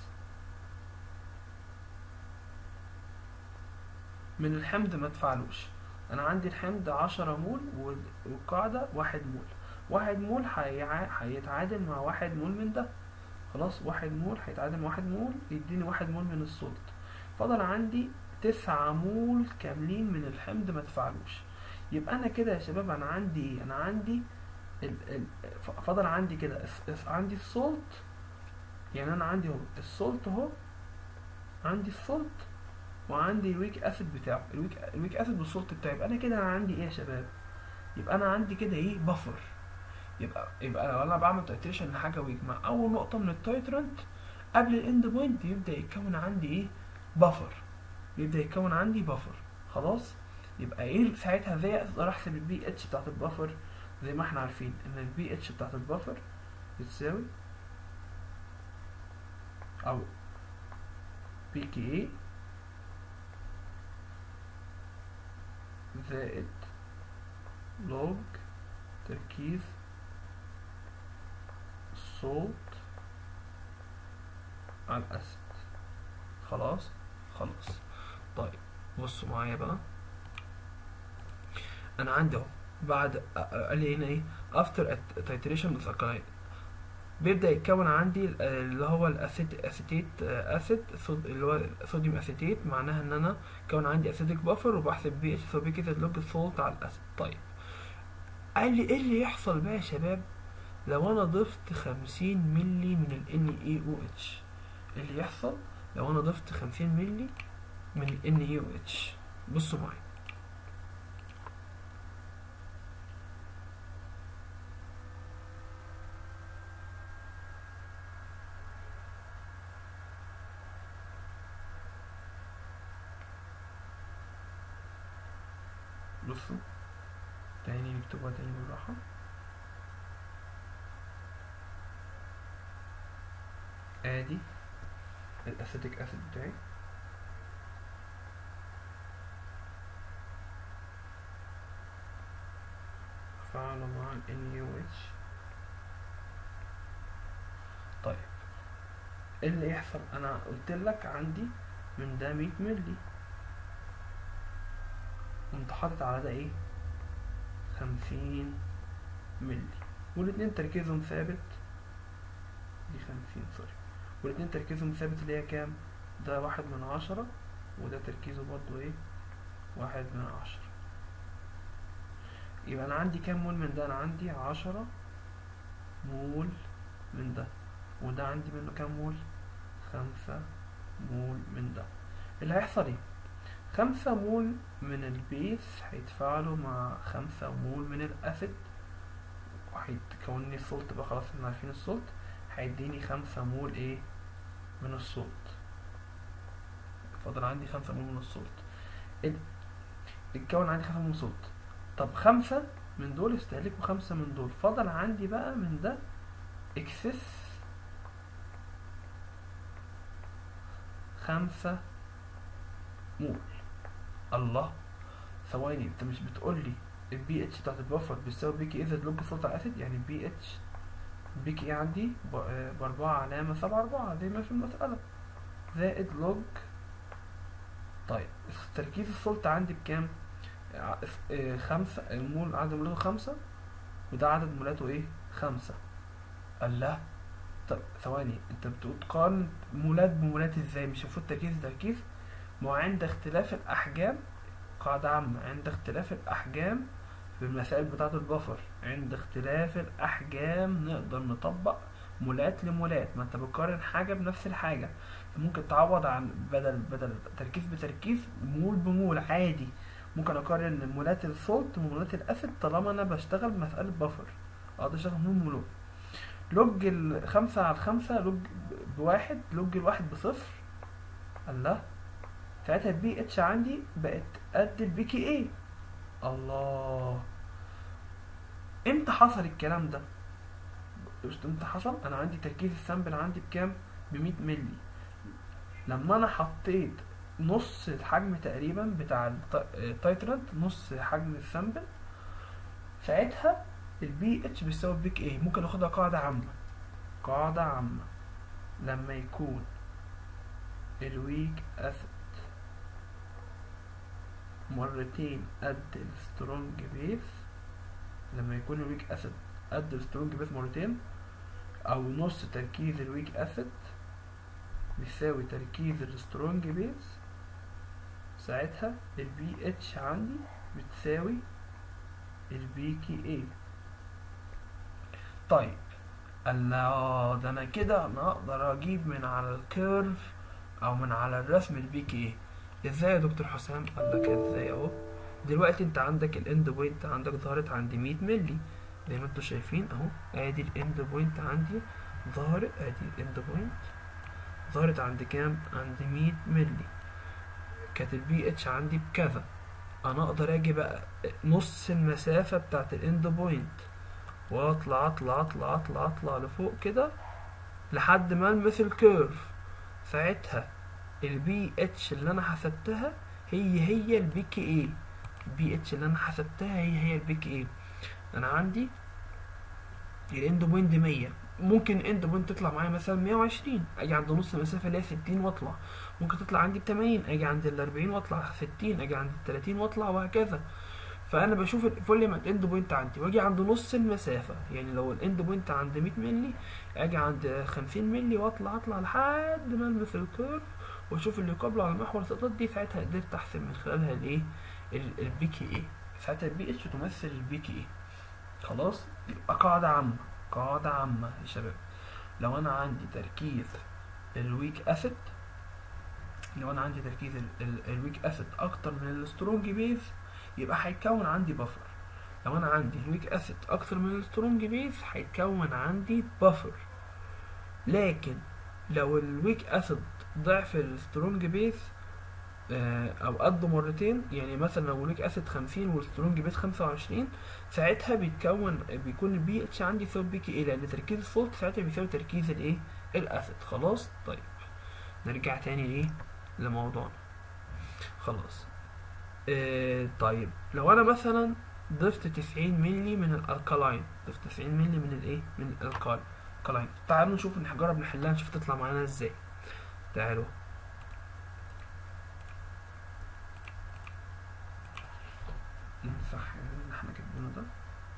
من الحمض ما تفعلوش انا عندي الحمض عشرة مول والقاعدة واحد مول واحد مول هيتعادل مع واحد مول من ده خلاص واحد مول هيتعادل مع واحد مول يديني واحد مول من السولت فضل عندي تسعة مول كاملين من الحمض ما تفعلوش يبقى انا كده يا شباب انا عندي ايه انا عندي ال ال فضل عندي كده عندي السولت يعني انا عندي اهو السولت اهو عندي السولت وعندي الويك اسيد بتاعه الويك الويك اسيد والسولت بتاعه يبقى انا كده انا عندي ايه يا شباب يبقى انا عندي كده ايه بفر يبقى يبقى لو انا بعمل تايتريشن لحاجه ويك مع اول نقطه من التايترنت قبل الاند بوينت يبدا يتكون عندي ايه بفر يبدا يتكون عندي بفر خلاص يبقى ايه ساعتها ازاي اقدر احسب البي اتش بتاعت البفر زي ما احنا عارفين ان البي اتش بتاعت البفر بتساوي او بي كي اي زائد لوج تركيز الصوت على الأسد خلاص خلاص طيب بصوا معايا بقى انا عندي اهو بعد قال لي هنا ايه افتر تايتريشن with alkaline بيبدا يتكون عندي اللي هو الاسيت اسيتيت اسيد اللي هو صوديوم اسيتيت معناها ان انا كون عندي اسيدك بافر وبحسب بي اتش سو كده لوج الصوت على الاسيد طيب قال لي ايه اللي يحصل بقى يا شباب لو انا ضفت خمسين ملي من ال NaOH ايه اللي يحصل لو انا ضفت خمسين ملي من ال NaOH بصوا معايا بصوا تاني نكتبها تاني بالراحة ادي الاسيتيك اسيد بتاعي فعله مع ال NaOH طيب ايه اللي يحصل انا قلت لك عندي من ده 100 ملي قمت حاطط على ده ايه خمسين ملي والاتنين تركيزهم ثابت دي خمسين سوري والاتنين تركيزهم ثابت اللي هي كام ده واحد من عشرة وده تركيزه برضو ايه واحد من عشرة يبقى انا عندي كام مول من ده انا عندي عشرة مول من ده وده عندي منه كام مول خمسة مول من ده اللي هيحصل ايه خمسة مول من البيس هيتفاعلوا مع خمسة مول من الأسيد وهيتكون لي السولت بقى خلاص احنا عارفين السولت هيديني خمسة مول ايه من السولت فاضل عندي خمسة مول من السولت اتكون عندي خمسة مول من السولت طب خمسة من دول استهلكوا خمسة من دول فاضل عندي بقى من ده اكسس خمسة مول الله ثواني انت مش بتقول لي البي اتش بتاعت البفر بتساوي بي كي اذا لوج صوت على اسيد يعني البي اتش بي كي عندي ب- آه، باربعة علامة سبعة أربعة زي ما في المسألة زائد لوج طيب تركيز السلطة عندي بكام؟ ع- آه، خمسة المول عدد مولاته خمسة وده عدد مولاته ايه؟ خمسة الله طب ثواني انت بتقول تقارن مولات بمولات ازاي مش المفروض تركيز تركيز ما هو عند اختلاف الأحجام قاعدة عامة عند اختلاف الأحجام في المسائل بتاعة البفر عند اختلاف الأحجام نقدر نطبق مولات لمولات ما انت بتقارن حاجة بنفس الحاجة ممكن تعوض عن بدل بدل تركيز بتركيز مول بمول عادي ممكن اقارن مولات السولت ومولات الاسيد طالما انا بشتغل مسألة بفر اقدر اشتغل مول مولات لوج الخمسة على الخمسة لوج بواحد لوج الواحد بصفر الله ساعتها البي اتش عندي بقت قد البي كي اي الله امتى حصل الكلام ده امتى حصل انا عندي تركيز السامبل عندي بكام ب 100 ملي لما انا حطيت نص الحجم تقريبا بتاع الت- التايترنت نص حجم السامبل ساعتها البي اتش بيساوي بيك ايه ممكن اخدها قاعدة عامة قاعدة عامة لما يكون الويك اسيد مرتين قد السترونج بيس لما يكون الويك اسيد قد السترونج بيس مرتين او نص تركيز الويك اسيد بيساوي تركيز السترونج بيس ساعتها البي اتش عندي بتساوي البي كي اي طيب الله ده انا كده انا اقدر اجيب من على الكيرف او من على الرسم البي كي اي ازاي يا دكتور حسام قال لك ازاي اهو دلوقتي انت عندك الاند بوينت عندك ظهرت عند 100 ملي زي ما انتوا شايفين اهو ادي الاند بوينت عندي ظهرت ادي الاند بوينت ظهرت عند كام عند 100 ملي كانت البي اتش عندي بكذا انا اقدر اجي بقى نص المسافة بتاعت الاند بوينت واطلع اطلع اطلع اطلع اطلع لفوق كده لحد ما المس الكيرف ساعتها البي اتش اللي انا حسبتها هي هي البي كي اي البي اتش اللي انا حسبتها هي هي البي كي اي انا عندي الاند بوينت 100 ممكن الاند بوينت تطلع معايا مثلا 120 اجي عند نص المسافه اللي هي 60 واطلع ممكن تطلع عندي ب 80 اجي عند ال 40 واطلع 60 اجي عند ال 30 واطلع وهكذا فانا بشوف الفوليوم اند بوينت عندي واجي عند نص المسافه يعني لو الاند بوينت عند 100 مللي اجي عند 50 مللي واطلع اطلع لحد ما المس الكيرف واشوف اللي قبله على محور السقطات دي ساعتها قدرت احسب من خلالها الايه البي كي اي ساعتها البي اتش تمثل البي كي اي خلاص يبقى قاعده عامه قاعده عامه يا شباب لو انا عندي تركيز الويك اسيد لو انا عندي تركيز ال- ال- الويك اسيد اكتر من السترونج بيز يبقى هيتكون عندي بفر لو انا عندي الويك اسيد اكتر من السترونج بيز هيتكون عندي بفر لكن لو الويك اسيد ضعف السترونج بيز آه، او قده مرتين يعني مثلا لو الويك اسيد 50 والسترونج بيز 25 ساعتها بيتكون بيكون البي اتش عندي يساوي بي كي اي لان تركيز السولت ساعتها بيساوي تركيز الايه الاسيد خلاص طيب نرجع تاني ايه لموضوعنا خلاص آه طيب لو انا مثلا ضفت 90 ملي من الالكالاين ضفت 90 ملي من الايه من الالكالاين الكالاين تعالوا نشوف نجرب نحلها نشوف تطلع معانا ازاي تعالوا نمسح اللي احنا كاتبينه ده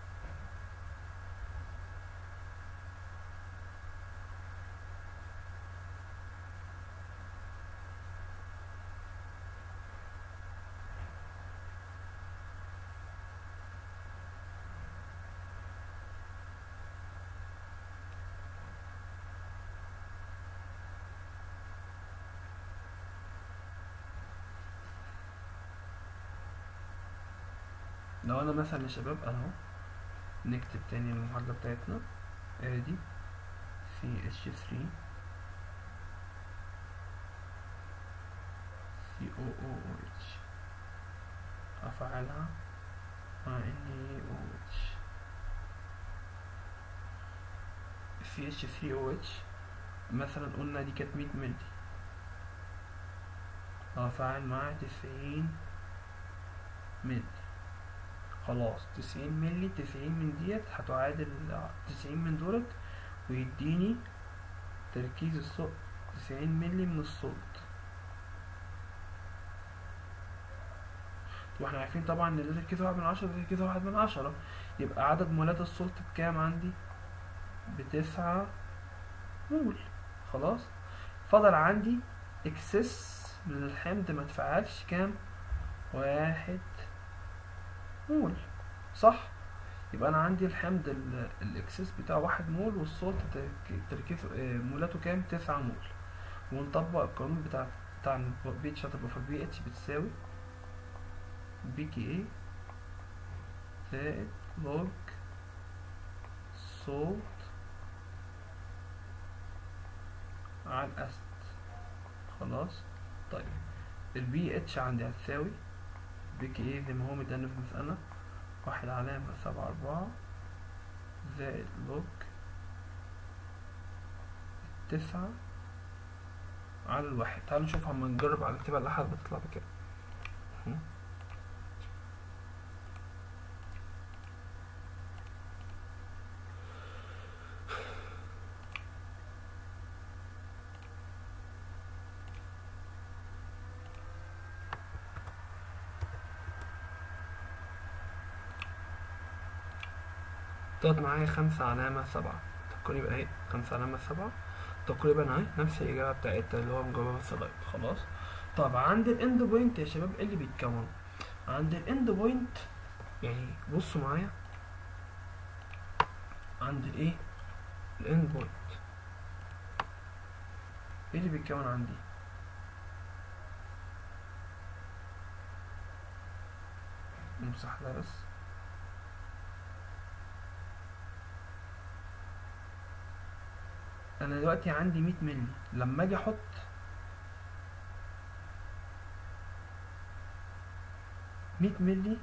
لو انا مثلا يا شباب اهو نكتب تاني المعادلة بتاعتنا ادي سي اتش 3 سي او او اتش افعلها مع ان او اتش سي اتش 3 او اتش مثلا قلنا دي كانت 100 ملي هفعل معاه تسعين ملي خلاص تسعين ملي تسعين من ديت هتعادل تسعين من دولت ويديني تركيز الصوت تسعين ملي من الصوت واحنا عارفين طبعا ان ده تركيز واحد من عشرة ده تركيز واحد من عشرة يبقى عدد مولات السولت بكام عندي بتسعة مول خلاص فضل عندي اكسس من الحمض ما اتفعلش كام واحد مول صح يبقى انا عندي الحمض ال- الاكسس بتاعه واحد مول والصوت ترك- تركيز آه، مولاته كام تسعة مول ونطبق القانون بتاع بتاع بي اتش هتبقى في البي اتش بتساوي بي كي اي زائد لوج صوت على الاسد خلاص طيب البي اتش عندي هتساوي بي كي اي زي ما هو مدينا في المسألة واحد علامة سبعة أربعة زائد لوج تسعة على الواحد تعالوا نشوف اما نجرب على الكتابة الأحد بتطلع بكام هم. طلعت معايا خمسة علامة سبعة تقريبا اهي خمسة علامة سبعة تقريبا اهي نفس الإجابة بتاعتها اللي هو مجاوبة الصلايب خلاص طب عند الاند بوينت يا شباب ايه اللي بيتكون عند الاند بوينت يعني بصوا معايا عند الايه الاند بوينت ايه اللي بيتكون عندي نمسح ده بس انا دلوقتي عندي 100 مللي لما اجي احط مية مللي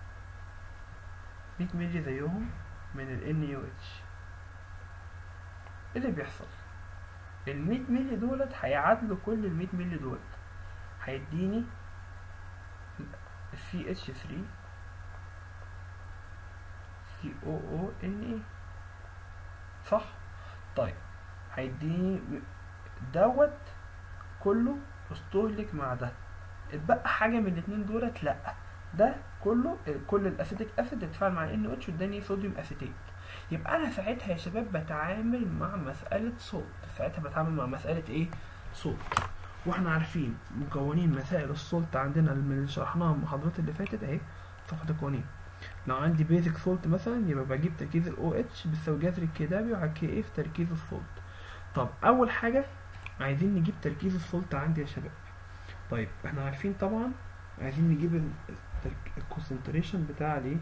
مية مللي زيهم من ال NaOH ايه اللي بيحصل المية مللي دولت هيعادلوا كل المية مللي دولت هيديني سي اتش 3 سي او او ان اي صح طيب هيديني دوت كله استهلك مع ده اتبقى حاجه من الاتنين دولت لا ده كله كل الاسيتيك اسيد اتفاعل مع ان اتش واداني صوديوم اسيتيت يبقى انا ساعتها يا شباب بتعامل مع مساله صوت ساعتها بتعامل مع مساله ايه صوت واحنا عارفين مكونين مسائل الصوت عندنا من اللي شرحناها المحاضرات اللي فاتت اهي صفحه القوانين لو عندي بيزك سولت مثلا يبقى بجيب تركيز الاو اتش بيساوي جذر الكي دبليو على كي ايه في تركيز السولت طب اول حاجه عايزين نجيب تركيز السولت عندي يا شباب طيب احنا عارفين طبعا عايزين نجيب الكونسنتريشن بتاع الايه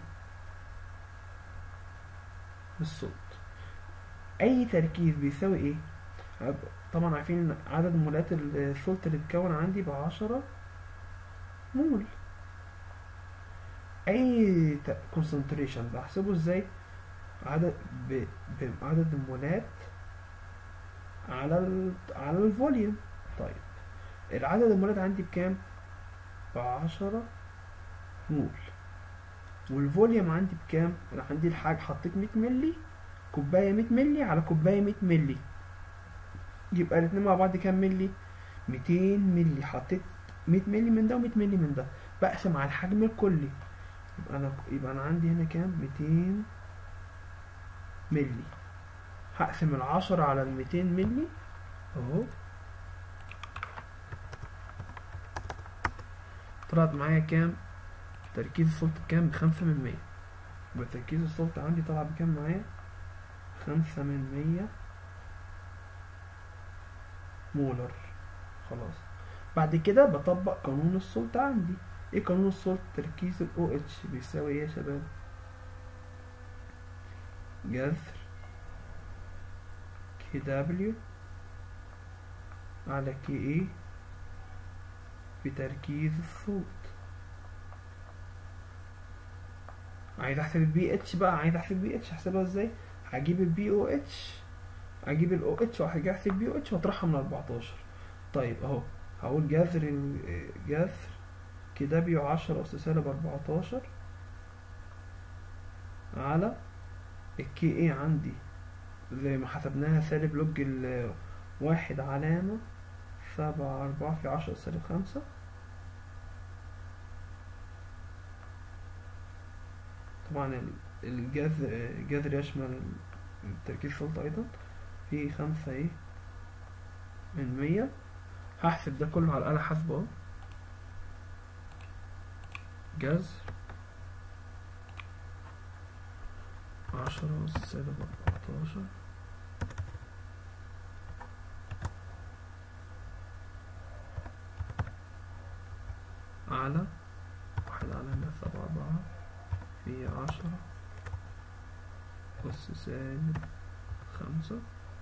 الصوت اي تركيز بيساوي ايه طبعا عارفين ان عدد مولات السولت اللي اتكون عندي بعشرة مول اي كونسنتريشن بحسبه ازاي عدد ب... بعدد المولات على ال... على الفوليوم طيب العدد المولات عندي بكام بعشرة مول والفوليوم عندي بكام انا عندي الحاجة حطيت مية ملي كوباية مية ملي على كوباية مية ملي يبقى الاتنين مع بعض كام ملي ميتين ملي حطيت مية ملي من ده ومية ملي من ده بقسم على الحجم الكلي يبقى انا يبقى انا عندي هنا كام ميتين ملي هقسم العشرة على الميتين ملي اهو طلعت معايا كام تركيز الصوت كام بخمسة من مية يبقى تركيز الصوت عندي طلع بكام معايا خمسة من مية مولر خلاص بعد كده بطبق قانون الصوت عندي ايه قانون الصوت تركيز ال OH بيساوي ايه يا شباب جذر كي دبليو على كي ايه بتركيز الصوت عايز احسب البي اتش بقى عايز احسب البي اتش احسبها ازاي هجيب البي او اتش اجيب الاو اتش وهاجي احسب بي او اتش واطرحها من 14 طيب اهو هقول جذر ال- جذر كي دبليو عشرة أس سالب أربعتاشر على الكي ايه عندي زي ما حسبناها سالب لوج ال واحد علامة سبعة أربعة في عشرة سالب خمسة طبعا ال- الجذر الجذر يشمل تركيز سلطة أيضا في خمسة ايه من مية هحسب ده كله على الآلة حاسبة اهو جذر عشرة أس سالب أربعتاشر على واحد علامة سبعة أربعة في عشرة أس سالب خمسة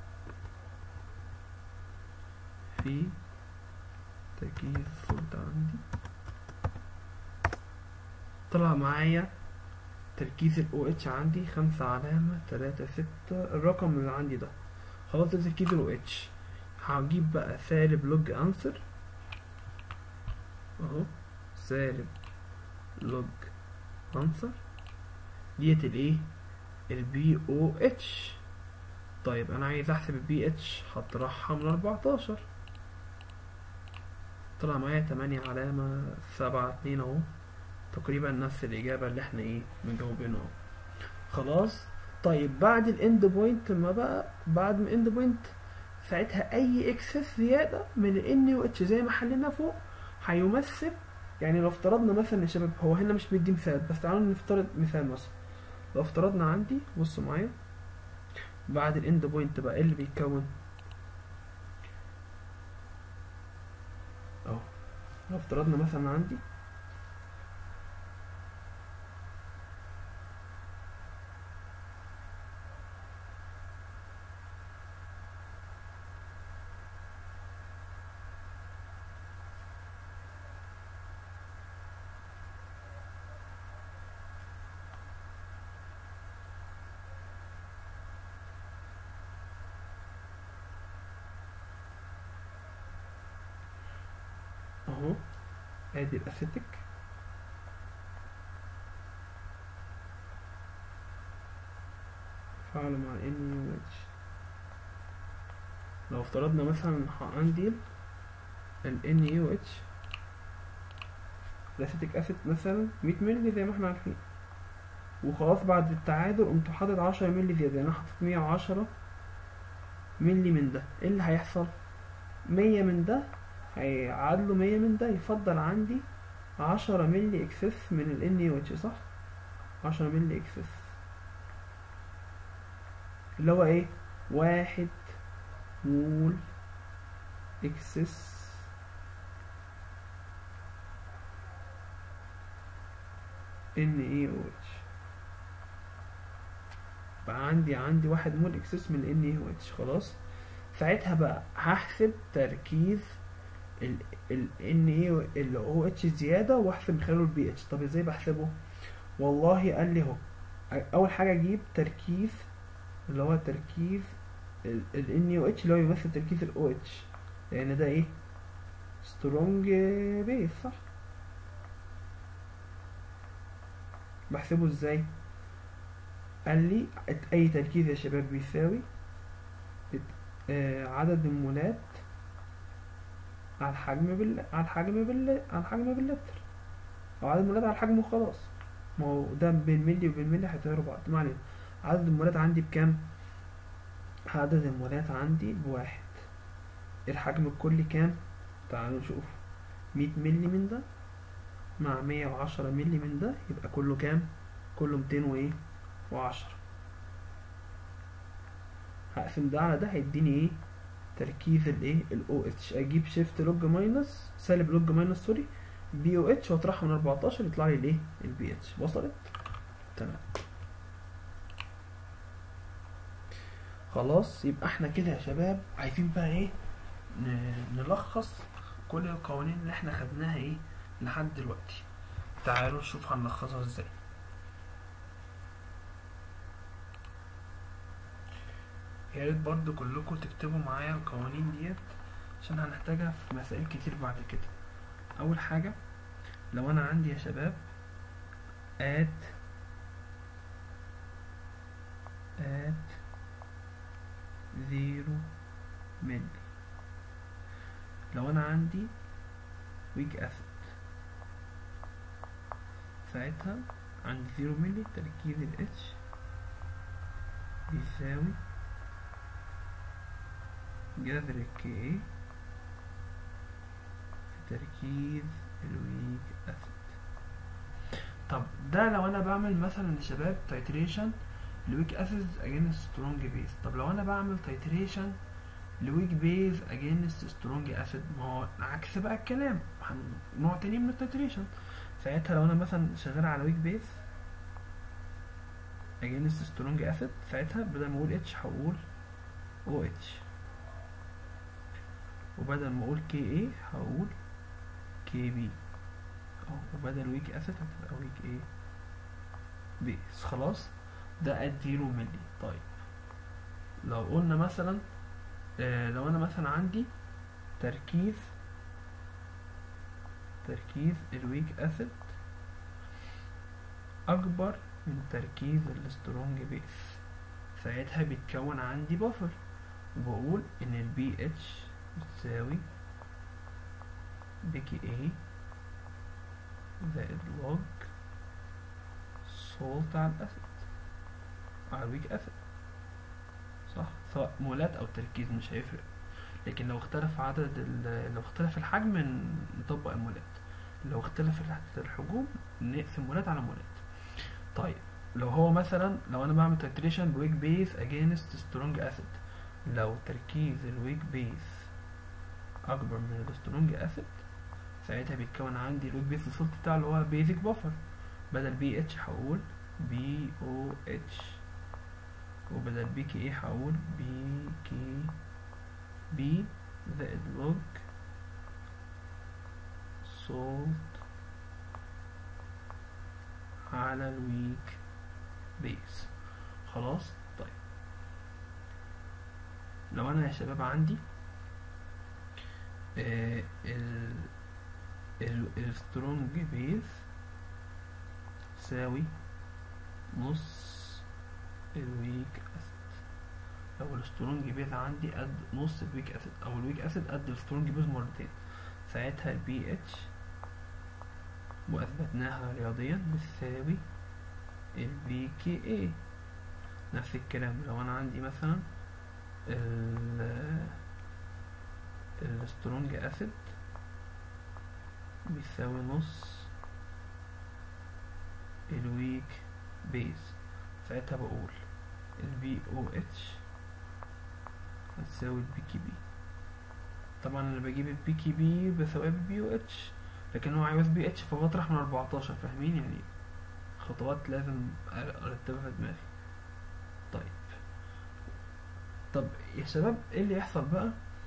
في تركيز السلطة عندي طلع معايا تركيز ال OH عندي خمسة علامة تلاتة ستة الرقم اللي عندي ده خلاص ده تركيز ال OH هجيب بقى سالب لوج أنسر اهو سالب لوج أنسر ديت الايه البي او اتش طيب انا عايز احسب البي اتش هطرحها من 14 طلع معايا تمانية علامة سبعة اتنين اهو تقريبا نفس الإجابة اللي احنا ايه مجاوبينها اهو خلاص طيب بعد الاند بوينت ما بقى بعد ما الاند بوينت ساعتها اي اكسس زيادة من الان و اتش زي ما حلينا فوق هيمثل يعني لو افترضنا مثلا يا شباب هو هنا مش بيدي مثال بس تعالوا نفترض مثال مثلا لو افترضنا عندي بصوا معايا بعد الاند بوينت بقى ايه اللي بيتكون اهو لو افترضنا مثلا عندي اهو ادي الاسيتيك فعل مع ان يو اتش لو افترضنا مثلا ح- عندي ال ان يو اتش الاسيتيك اسيد مثلا 100 مللي زي ما احنا عارفين وخلاص بعد التعادل قمت حاطط 10 مللي زيادة يعني انا حاطط 110 مللي من ده ايه اللي هيحصل 100 من ده هيعادلوا 100 من ده يفضل عندي 10 مللي اكسس من ال NaOH صح 10 مللي اكسس اللي هو ايه واحد مول اكسس NaOH بقى عندي عندي واحد مول اكسس من ال NaOH خلاص ساعتها بقى هحسب تركيز ال ال ان ايه ال او اتش زياده واحسب من خلاله البي اتش طب ازاي بحسبه والله قال لي اهو اول حاجه اجيب تركيز اللي هو تركيز ال ان او اتش اللي هو يمثل تركيز الاو اتش لان ده ايه سترونج بيس صح بحسبه ازاي قال لي اي تركيز يا شباب بيساوي آه عدد المولات على الحجم بال على الحجم بال على الحجم باللتر او عدد المولات على الحجم وخلاص ما هو ده بين ملي وبين ملي هيطيروا بعض ما علينا عدد المولات عندي بكام عدد المولات عندي بواحد الحجم الكلي كام تعالوا نشوف مية ملي من ده مع مية وعشرة ملي من ده يبقى كله كام كله ميتين وايه وعشرة هقسم ده على ده هيديني ايه تركيز الايه الاو اتش اجيب شيفت لوج ماينس سالب لوج ماينس سوري بي او اتش واطرحها من 14 يطلع لي الايه البي اتش وصلت تمام خلاص يبقى احنا كده يا شباب عايزين بقى ايه نلخص كل القوانين اللي احنا خدناها ايه لحد دلوقتي تعالوا نشوف هنلخصها ازاي يا ريت برضو كلكم تكتبوا معايا القوانين ديت عشان هنحتاجها في مسائل كتير بعد كده اول حاجة لو انا عندي يا شباب at at zero ملي لو انا عندي weak acid ساعتها عند زيرو ملي تركيز ال H بيساوي جذر ال Ka في تركيز الويك أسيد طب ده لو أنا بعمل مثلا يا شباب تايتريشن لويك أسيد against سترونج بيز طب لو أنا بعمل تايتريشن لويك بيز against سترونج أسيد ما هو عكس بقى الكلام هن- نوع تاني من التايتريشن ساعتها لو انا مثلا شغال على ويك بيس against سترونج اسيد ساعتها بدل ما اقول اتش هقول او اتش وبدل ما اقول كي اي هقول كي بي وبدل ويك اسيد هتبقى ويك ايه بيس خلاص ده اد زيرو ملي طيب لو قلنا مثلا آه لو انا مثلا عندي تركيز تركيز الويك اسيد اكبر من تركيز السترونج بيس ساعتها بيتكون عندي بفر وبقول ان البي اتش بتساوي بيكي اي زائد لوج سولت على الاسيد على الويك اسيد صح سواء مولات او تركيز مش هيفرق لكن لو اختلف عدد ال- لو اختلف الحجم ن- نطبق المولات لو اختلف عدد الحجوم نقسم مولات على مولات طيب لو هو مثلا لو انا بعمل تتريشن بويك بيس اجينست سترونج اسيد لو تركيز الويك بيس اكبر من السترونج اسيد ساعتها بيتكون عندي الويك بيس الصوت بتاعه اللي هو بيزك بفر بدل بي اتش هقول بي او اتش وبدل بي كي اي هقول بي كي بي زائد لوج صوت على الويك بيس خلاص طيب لو انا يا شباب عندي آه ال ال السترونج بيس تساوي نص الويك اسيد لو السترونج بيز عندي قد نص الويك اسيد او الويك اسيد قد السترونج بيز مرتين ساعتها البي اتش واثبتناها رياضيا بتساوي البي كي اي نفس الكلام لو انا عندي مثلا ال السترونج اسيد بيساوي نص الويك بيز ساعتها بقول البي او اتش هتساوي البي كي بي طبعا انا بجيب البي كي بي بساويها بالبي او اتش لكن هو عاوز بي اتش فبطرح من 14 فاهمين يعني خطوات لازم ارتبها في دماغي طيب طب يا شباب ايه اللي يحصل بقى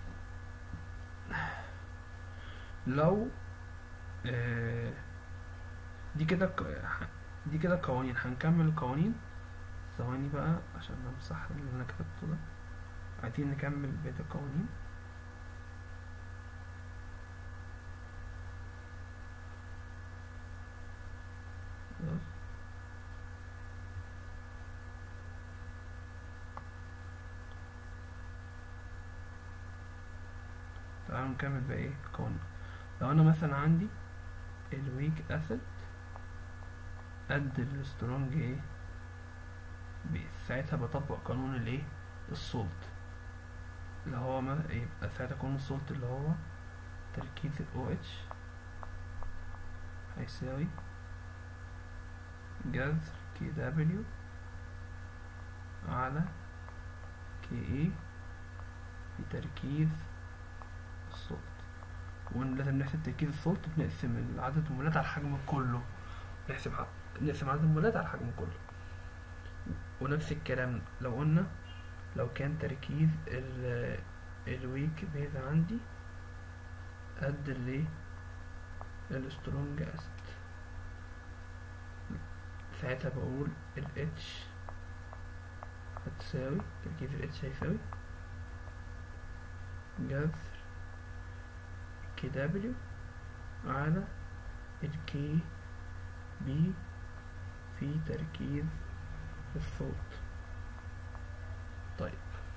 لو آه دي كده ك- دي كده قوانين هنكمل القوانين ثواني بقى عشان امسح اللي انا كتبته ده عايزين نكمل بقية القوانين خلاص. تعالوا نكمل بقى ايه قوانين لو انا مثلا عندي الويك اسيد قد السترونج ايه بيس ساعتها بطبق قانون الايه السولت اللي هو ما يبقى ساعتها قانون السولت اللي هو تركيز ال OH هيساوي جذر كي دبليو على كي اي بتركيز السولت ولازم نحسب تركيز السولت بنقسم عدد المولات على الحجم كله نحسب ع- نقسم عدد المولات على الحجم كله ونفس الكلام لو قلنا لو كان تركيز ال الويك بيز عندي قد الايه السترونج اسيد ساعتها بقول ال H هتساوي تركيز ال H هيساوي جذر كي دبليو على الكي بي في تركيز الصوت طيب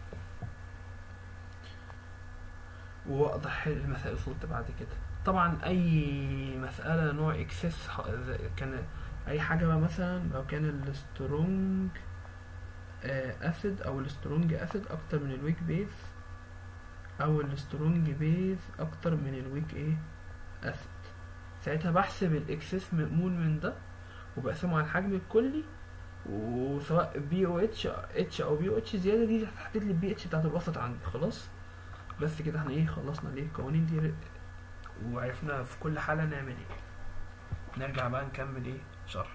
واقدر احل المسائل الصوت بعد كده طبعا اي مسألة نوع اكسس كان اي حاجة بقى مثلا لو كان السترونج اسيد او السترونج اسيد اكتر من الويك بيز او السترونج بيز اكتر من الويك ايه اسيد ساعتها بحسب الاكسس مقمول من ده وبقسمه على الحجم الكلي وسواء بي او اتش اتش او بي او اتش زياده دي هتحدد لي البي اتش بتاعت الوسط عندي خلاص بس كده احنا ايه خلصنا ليه القوانين دي وعرفنا في كل حاله نعمل ايه نرجع بقى نكمل ايه شرح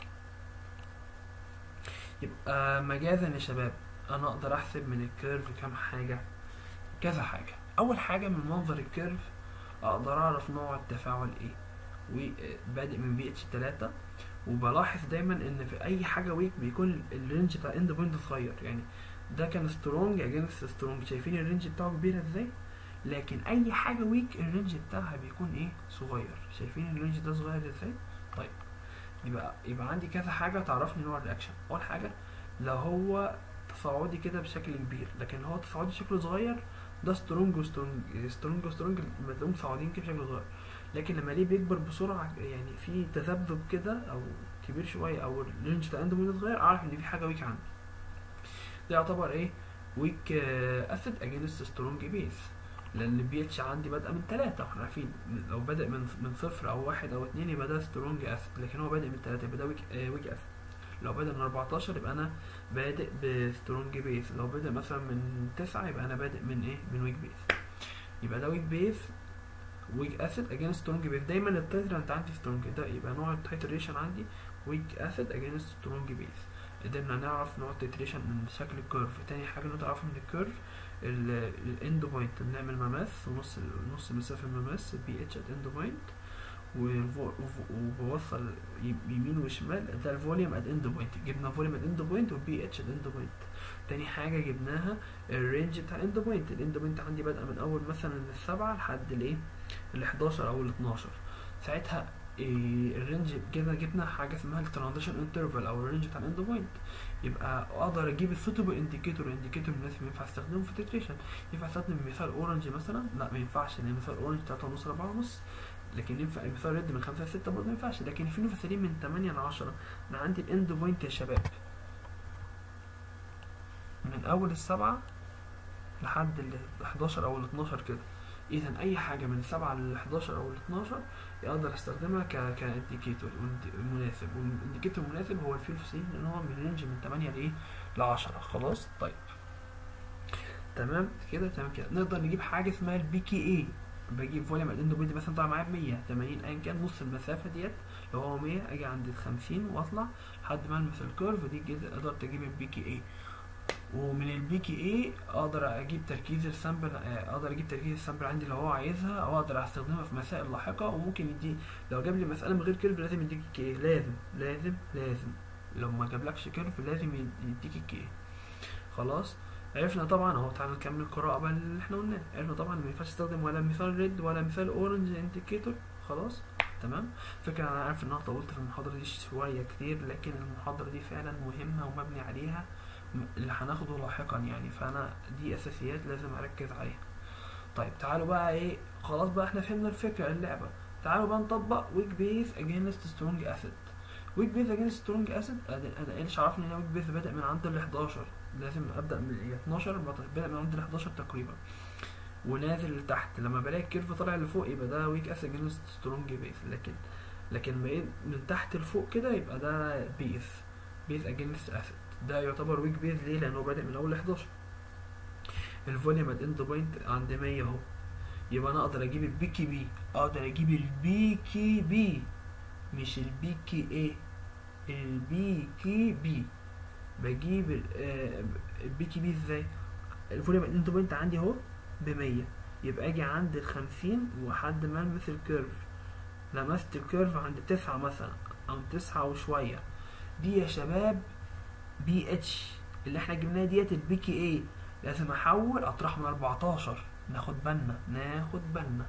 يبقى مجازا يا شباب انا اقدر احسب من الكيرف كام حاجه كذا حاجه اول حاجه من منظر الكيرف اقدر اعرف نوع التفاعل ايه وبادئ من بي اتش 3 وبلاحظ دايما ان في اي حاجه ويك بيكون الرينج بتاع اند بوينت صغير يعني ده كان سترونج اجينست سترونج شايفين الرينج بتاعه كبير ازاي لكن اي حاجه ويك الرينج بتاعها بيكون ايه صغير شايفين الرينج ده صغير ازاي طيب يبقى يبقى عندي كذا حاجه تعرفني نوع الرياكشن اول حاجه لو هو تصاعدي كده بشكل كبير لكن هو تصاعدي شكله صغير ده سترونج وسترونج سترونج وسترونج لما تلاقيهم متصاعدين كده بشكل صغير لكن لما ليه بيكبر بسرعه يعني في تذبذب كده او كبير شويه او الرينج بتاع اند بوينت صغير اعرف ان في حاجه ويك عندي ده يعتبر ايه ويك اسيد اجينست سترونج بيس لان البي اتش عندي بادئه من ثلاثة واحنا عارفين لو بادئ من من صفر او واحد او اتنين يبقى ده سترونج اسيد لكن هو بادئ من ثلاثة يبقى ده ويك آه ويك اسيد لو بادئ من 14 يبقى انا بادئ بسترونج بيس لو بادئ مثلا من تسعة يبقى انا بادئ من ايه من ويك بيس يبقى ده ويك بيس ويك اسيد اجينست سترونج بيس دايما التايترنت عندي سترونج ده يبقى نوع التايتريشن عندي ويك اسيد اجينست سترونج بيس قدرنا نعرف نوع التيتريشن من شكل الكيرف تاني حاجه نقدر نعرفها من الكيرف الاند بوينت بنعمل مماس ونص نص مسافه المماس البي اتش ات اند بوينت وبوصل يمين وشمال ده الفوليوم ات اند بوينت جبنا فوليوم ات اند بوينت والبي اتش ات اند بوينت تاني حاجه جبناها الرينج بتاع الاند بوينت الاند بوينت عندي بادئه من اول مثلا السبعة لحد الايه ال 11 او ال 12 ساعتها إيه الرينج كده جبنا حاجه اسمها الترانزيشن انترفال او الرينج بتاع الاند بوينت يبقى اقدر اجيب السوتبل انديكيتور انديكيتور مناسب ينفع استخدمه في التتريشن ينفع استخدم مثال اورنج مثلا لا ما ينفعش لان مثال اورنج 3 ونص 4 ونص لكن ينفع مثال ريد من 5 ل 6 برضه ما ينفعش لكن في مثالين من 8 ل 10 انا عندي الاند بوينت يا شباب من اول السبعة لحد ال 11 او ال 12 كده اذا اي حاجه من 7 ل 11 او ل 12 اقدر استخدمها ك كانديكيتور مناسب والانديكيتور المناسب هو الفيل فوسيل لان هو من رينج من 8 لايه ل 10 خلاص طيب تمام كده تمام كده نقدر نجيب حاجه اسمها البي كي اي بجيب فوليوم الاند بوينت مثلا طالع معايا ب 100 80 ايا كان نص المسافه ديت لو هو 100 اجي عند ال 50 واطلع لحد ما المس الكيرف دي كده قدرت اجيب البي كي اي ومن البي كي اي اقدر اجيب تركيز السامبل اقدر اجيب تركيز السامبل عندي لو هو عايزها او اقدر استخدمها في مسائل لاحقه وممكن يدي لو جاب لي مساله من غير كيرف لازم يديك كي اي لازم لازم لازم لو ما جابلكش كيرف لازم يديك الكي اي خلاص عرفنا طبعا اهو تعالى نكمل القراءه بقى اللي احنا قلناه عرفنا طبعا ما ينفعش استخدم ولا مثال ريد ولا مثال اورنج انديكيتور خلاص تمام فكرة انا عارف ان انا طولت في المحاضره دي شويه كتير لكن المحاضره دي فعلا مهمه ومبني عليها اللي هناخده لاحقا يعني فانا دي اساسيات لازم اركز عليها طيب تعالوا بقى ايه خلاص بقى احنا فهمنا الفكره اللعبه تعالوا بقى نطبق ويك بيز اجينست سترونج اسيد ويك بيز اجينست سترونج اسيد انا ايش عرفني ان ويك بيز بدا من عند ال 11 لازم ابدا من 12 بدا من عند ال 11 تقريبا ونازل لتحت لما بلاقي الكيرف طالع لفوق يبقى ده ويك اسيد اجينست سترونج بيز لكن لكن بقيت من تحت لفوق كده يبقى ده بيز بيز اجينست اسيد ده يعتبر ويك بيز ليه لانه بادئ من اول 11 الفوليوم ات اند بوينت عند 100 اهو يبقى انا اقدر اجيب البي كي بي اقدر اجيب البي كي بي مش البي كي اي البي كي بي بجيب البي كي بي ازاي الفوليوم ات اند بوينت عندي اهو ب 100 يبقى اجي عند ال 50 وحد ما المس الكيرف لمست الكيرف عند 9 مثلا او 9 وشويه دي يا شباب بي اتش اللي احنا جبناها ديت البي كي اي لازم احول اطرح من 14 ناخد بالنا ناخد بالنا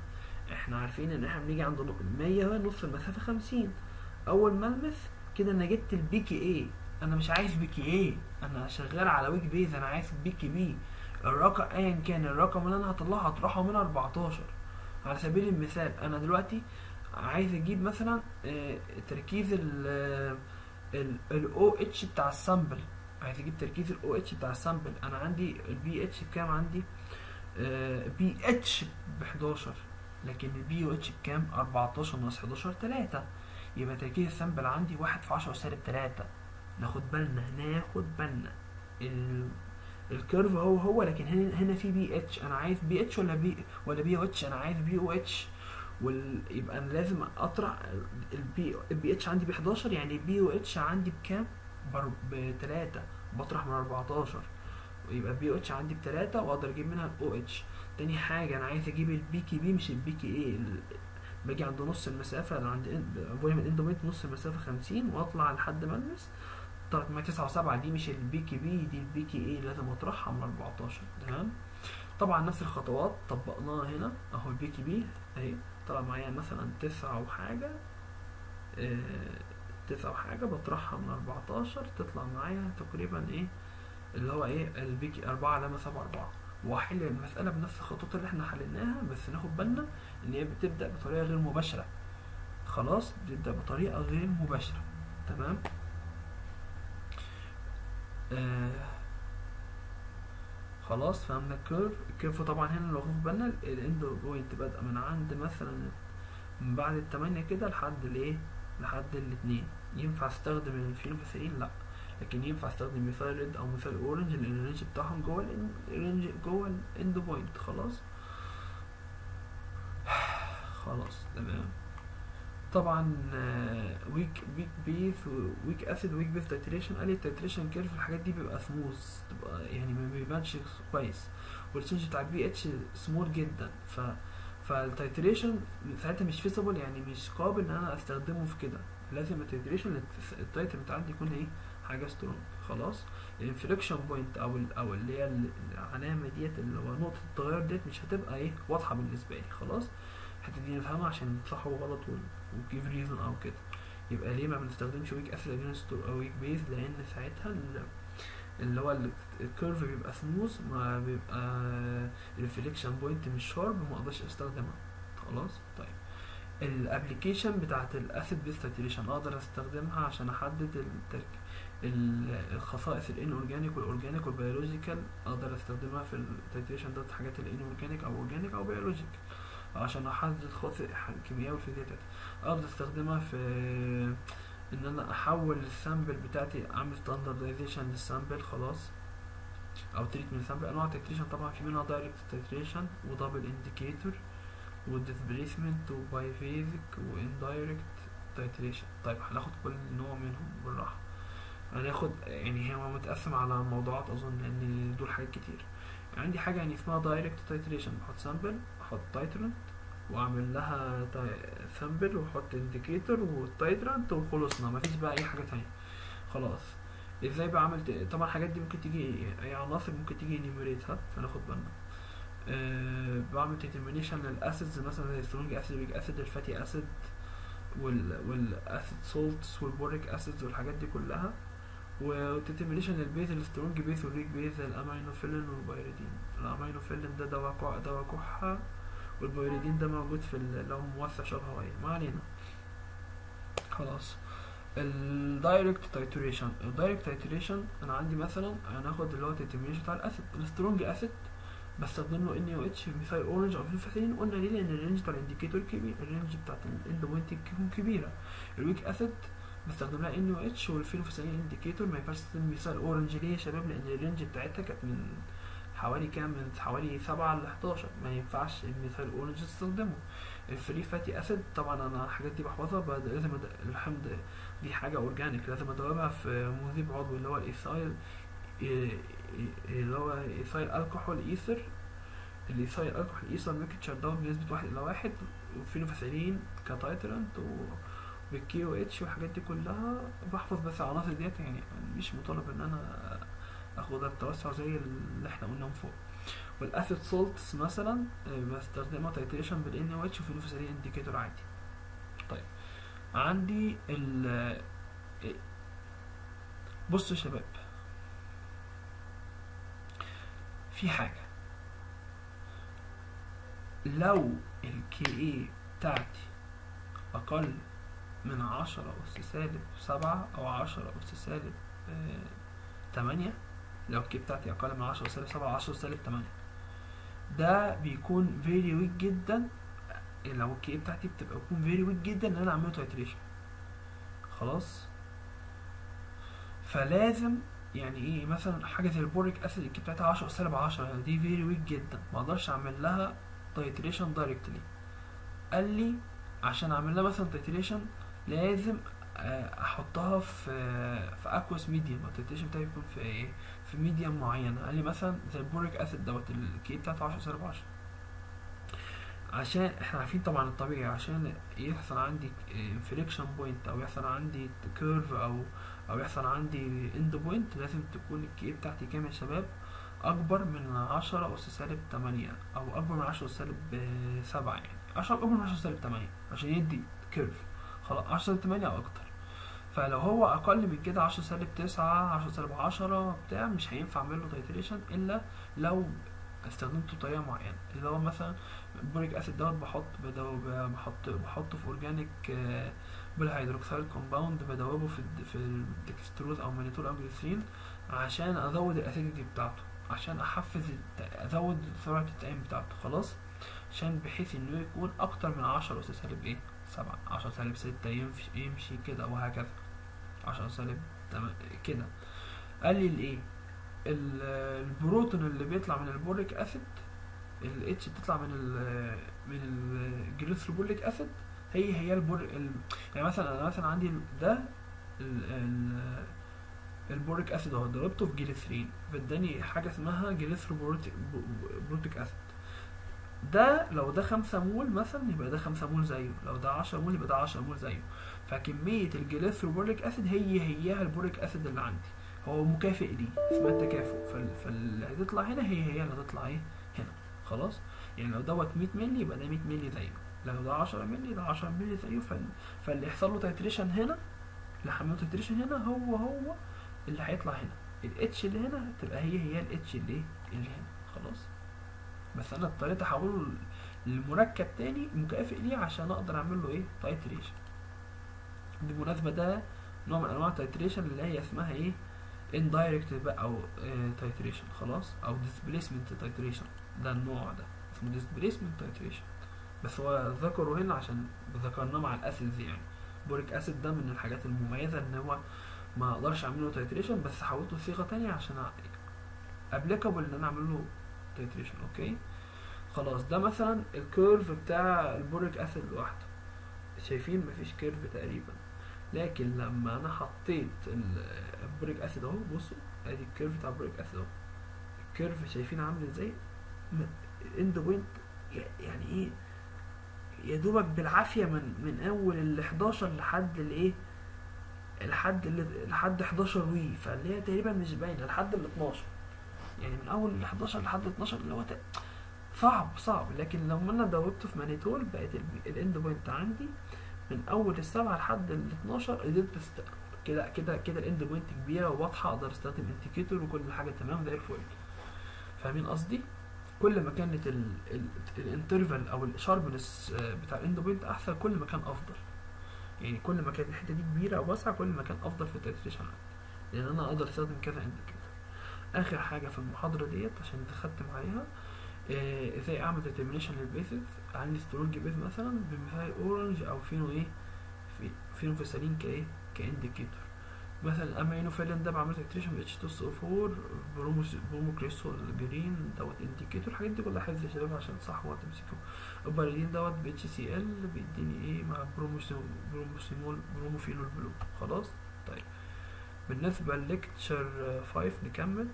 احنا عارفين ان احنا بنيجي عند نق- 100 نص المسافه 50 اول ما المس كده انا جبت البي كي اي انا مش عايز بي كي اي انا شغال على ويك بيز انا عايز بي كي بي الرقم ايا كان الرقم اللي انا هطلعه هطرحه من 14 على سبيل المثال انا دلوقتي عايز اجيب مثلا آه، تركيز ال الاو اتش بتاع السامبل عايز اجيب تركيز الاو اتش بتاع السامبل انا عندي البي اتش بكام عندي بي اتش ب 11 لكن البي او اتش بكام 14 ناقص 11 3 يبقى تركيز السامبل عندي 1 في 10 سالب 3 ناخد بالنا ناخد بالنا ال... الكيرف هو هو لكن هنا هنا في بي اتش انا عايز بي اتش ولا بي ولا بي او اتش انا عايز بي او اتش وال... يبقى انا لازم اطرح البي البي اتش عندي ب 11 يعني البي او اتش عندي بكام ب 3 بطرح من 14 يبقى بي او اتش عندي ب 3 واقدر اجيب منها الاو اتش تاني حاجه انا عايز اجيب البي كي بي مش البي كي اي ال- باجي عند نص المسافه انا عند فوليوم الاندوميت نص المسافه 50 واطلع لحد ما المس طلعت معايا 9 و7 دي مش البي كي بي دي البي كي اي لازم اطرحها من 14 تمام طبعا نفس الخطوات طبقناها هنا اهو البي كي بي اهي طلع معايا مثلا 9 وحاجه آه، تسعة وحاجة بطرحها من 14 تطلع معايا تقريبا ايه اللي هو ايه البيكي أربعة علامة سبعة أربعة وأحل المسألة بنفس الخطوات اللي احنا حليناها بس ناخد بالنا إن هي بتبدأ بطريقة غير مباشرة خلاص بتبدأ بطريقة غير مباشرة تمام آه خلاص فهمنا الكيرف الكيرف طبعا هنا لو واخد بالنا الاند بوينت بادئة من عند مثلا من بعد التمانية كده لحد الايه لحد الاتنين ينفع استخدم الفينوفاسيلين لا لكن ينفع استخدم مثال ريد او مثال اورنج لان الرينج بتاعهم جوه الرينج جوه الاند بوينت خلاص خلاص تمام طبعا ويك ويك بيث ويك اسيد ويك بيث تايتريشن قال لي التايتريشن كيرف الحاجات دي بيبقى سموث تبقى يعني ما بيبانش كويس والتشنج بتاع البي اتش سمول جدا ف فالتايتريشن ساعتها مش فيسبل يعني مش قابل ان انا استخدمه في كده لازم التايتريشن التايتر بتاعتي يكون ايه حاجه سترونج خلاص الانفليكشن بوينت او ال او اللي هي العلامه ديت اللي هو نقطه التغير ديت مش هتبقى ايه واضحه بالنسبه لي خلاص الحته دي نفهمها عشان صح وغلط وجيف ريزون او كده يبقى ليه ما بنستخدمش ويك اسيد اجينست او ويك بيز لان ساعتها ال- اللي هو ال- الكيرف بيبقى سموث ما بيبقى الريفليكشن بوينت مش شارب ما اقدرش استخدمها خلاص طيب الابلكيشن بتاعت الاسيد بيس تايتريشن اقدر استخدمها عشان احدد الترك ال- الخصائص الان اورجانيك والاورجانيك والبيولوجيكال اقدر استخدمها في التايتريشن ده حاجات الان اورجانيك او اورجانيك او بيولوجيك عشان احدد خاص الكيمياء والفيزياء بتاعتي اقدر استخدمها في ان انا احول السامبل بتاعتي اعمل ستاندردايزيشن للسامبل خلاص او تريتمنت سامبل انواع التيتريشن طبعا في منها دايركت تيتريشن ودبل انديكيتور وديسبليسمنت وبايفيزك واندايركت تيتريشن طيب هناخد كل نوع منهم بالراحه هناخد يعني هو متقسم على موضوعات اظن لان دول حاجات كتير عندي حاجه يعني اسمها دايركت تيتريشن بحط سامبل احط تايترنت واعمل لها سامبل واحط انديكيتور والتايترنت وخلصنا مفيش بقى اي حاجه تانية خلاص ازاي بعمل ت- طبعا الحاجات دي ممكن تيجي اي عناصر ممكن تيجي انيميريتها فناخد بالنا أه بعمل ديترمينيشن للاسيدز مثلا زي سترونج اسيد ويك اسيد الفاتي اسيد وال والاسيد سولتس والبوريك اسيدز والحاجات دي كلها وديترمينيشن للبيز السترونج بيز والويك بيز الامينوفيلين والبيريدين الامينوفيلين ده دواء كح- دواء كحة والبيريدين ده موجود في ال- اللي هو موسع شبه هواية ما علينا خلاص الدايركت تايتريشن الدايركت تايتريشن انا عندي مثلا هناخد اللي هو التيترمينيشن بتاع الاسيد السترونج اسيد بستخدم له ان او اتش مثال اورنج او فينفاثين قلنا ليه لان الرينج بتاع الانديكيتور كبير الرينج بتاعت الاند بوينت تكون كبيره الويك اسيد بستخدم لها ان او اتش والفينوفاثين انديكيتور ما ينفعش تستخدم مثال اورنج ليه يا شباب لان الرينج بتاعتها كانت من حوالي كام من حوالي سبعة ل 11 ما ينفعش المثال اورنج تستخدمه الفري فاتي اسيد طبعا انا الحاجات دي بحفظها بعد لازم أد- الحمض دي حاجه اورجانيك لازم ادوبها في مذيب عضوي اللي هو الايثايل إيه- إيه- اللي هو ايثايل الكحول ايثر الايثايل الكحول ايثر ميكتشر دوت بنسبه واحد الى واحد وفينوفاثالين كتايترنت و بالكي او اتش والحاجات دي كلها بحفظ بس العناصر ديت يعني مش مطالب ان انا اخدها بتوسع زي اللي احنا قلناهم فوق والاسيد سولتس مثلا آه، بستخدمها تايتريشن بالان او اتش وفينوفيسالين انديكيتور عادي طيب عندي ال آه، بصوا يا شباب في حاجة لو الكي اي بتاعتي أقل من عشرة أس سالب سبعة أو عشرة أس سالب آه، تمانية لو الكي بتاعتي أقل من عشرة أس سالب سبعة أو عشرة أس سالب تمانية ده بيكون فيري ويك جدا لو الكي بتاعتي بتبقى بيكون فيري ويك جدا إن أنا أعمله تايتريشن خلاص فلازم يعني ايه مثلا حاجه زي البوريك اسيد الكي بتاعتها 10 سالب 10 دي فيري ويك جدا ما اقدرش اعمل لها تايتريشن دايركتلي قال لي عشان اعمل لها مثلا تايتريشن لازم آه، احطها في في اكوس ميديوم التايتريشن بتاعي يكون في ايه في ميديوم معينه قال لي مثلا زي البوريك اسيد دوت الكي بتاعته 10 سالب 10 عشان احنا عارفين طبعا الطبيعي عشان يحصل عندي انفليكشن بوينت او يحصل عندي كيرف او او يحصل عندي اند بوينت لازم تكون الكي بتاعتي كام يا شباب اكبر من عشرة اس سالب تمانية او اكبر من عشرة اس سالب آه، سبعة يعني عشرة اكبر من عشرة سالب تمانية عشان يدي كيرف خلاص عشرة سالب تمانية او اكتر فلو هو اقل من كده عشرة سالب تسعة عشرة سالب عشرة بتاع مش هينفع اعمل له تايتريشن الا لو استخدمته بطريقه معينه اللي هو مثلا البوريك اسيد دوت بحط بدوب بحط بحطه في اورجانيك بالهيدروكسيل كومباوند بدوبه في الد- في الدكستروز او مانيتول او جليسرين عشان ازود الاسيديتي بتاعته عشان احفز الت- ازود سرعه التأين بتاعته خلاص عشان بحيث انه يكون اكتر من 10 اس سالب ايه 7 10 سالب 6 يمشي يمشي كده وهكذا 10 سالب تم- كده قال لي الايه ال- البروتون اللي بيطلع من البوريك اسيد الاتش بتطلع من ال من الجليسروليك اسيد هي هي البور ال... يعني مثلا انا مثلا عندي ده ال... ال... البوريك اسيد اهو ضربته في جليسرين فاداني حاجه اسمها جليسروبروتيك اسيد ده لو ده خمسة مول مثلا يبقى ده خمسة مول زيه لو ده عشرة مول يبقى ده عشرة مول زيه فكمية الجليسروبوريك اسيد هي هيها البوريك اسيد اللي عندي هو مكافئ ليه اسمها التكافؤ فال... فاللي هتطلع هنا هي هي اللي هتطلع ايه هنا خلاص يعني لو دوت 100 مللي يبقى ده 100 مللي زيه لو ده 10 مللي ده 10 مللي زيه فال... فاللي يحصل له تايتريشن هنا اللي حمله تايتريشن هنا هو هو اللي هيطلع هنا الاتش اللي هنا تبقى هي هي الاتش اللي اللي هنا خلاص بس انا اضطريت احوله لمركب تاني مكافئ ليه عشان اقدر اعمل له ايه تايتريشن بالمناسبه ده نوع من انواع التايتريشن اللي هي اسمها ايه indirect بقى او تايتريشن خلاص او displacement تايتريشن ده النوع ده اسمه displacement تايتريشن بس هو ذكره هنا عشان ذكرناه مع الاسيدز يعني بوريك اسيد ده من الحاجات المميزه ان هو ما اقدرش اعمل له تايتريشن بس حولته لصيغه تانية عشان ابليكابل ان انا اعمل له تايتريشن اوكي خلاص ده مثلا الكيرف بتاع البوريك اسيد لوحده شايفين مفيش كيرف تقريبا لكن لما انا حطيت ال- البوريك اسيد اهو بصوا ادي الكيرف بتاع البوريك اسيد اهو الكيرف شايفين عامل ازاي اند بوينت يعني ايه يا دوبك بالعافيه من من اول ال 11 لحد الايه لحد ال- لحد 11 وي فاللي هي تقريبا مش باينه لحد ال 12 يعني من اول ال 11 لحد 12 اللي هو ت- صعب صعب لكن لما انا دوبته في مانيتول بقت ال- الاند بوينت عندي من اول السبعه لحد ال 12 قدرت بست... كده كده كده الاند بوينت كبيره وواضحه اقدر استخدم انديكيتور وكل حاجه تمام زي الفل فاهمين قصدي كل ما كانت الانترفال او الشاربنس بتاع الاند بوينت احسن كل ما كان افضل يعني كل ما كانت الحته دي كبيره او واسعه كل ما كان افضل في التايتريشن عندي لان انا اقدر استخدم كذا انديكيتور اخر حاجه في المحاضره ديت عشان نختم عليها آه، ازاي اعمل ديترمينيشن للبيسز عندي سترونج بيز مثلا بمثال اورنج او فينو ايه في فينو فيسالين كايه كانديكيتور مثلا امينوفيلين ده بعمل تكتيشن ب اتش 2 او 4 بروموس بروموكريسول جرين دوت انديكيتور الحاجات دي كلها حفظ يا شباب عشان صح وهتمسكوا الباريدين دوت ب اتش سي ال بيديني ايه مع بروموسيمول بروموسيمول بروموفينول بلو خلاص طيب بالنسبة لليكتشر 5 نكمل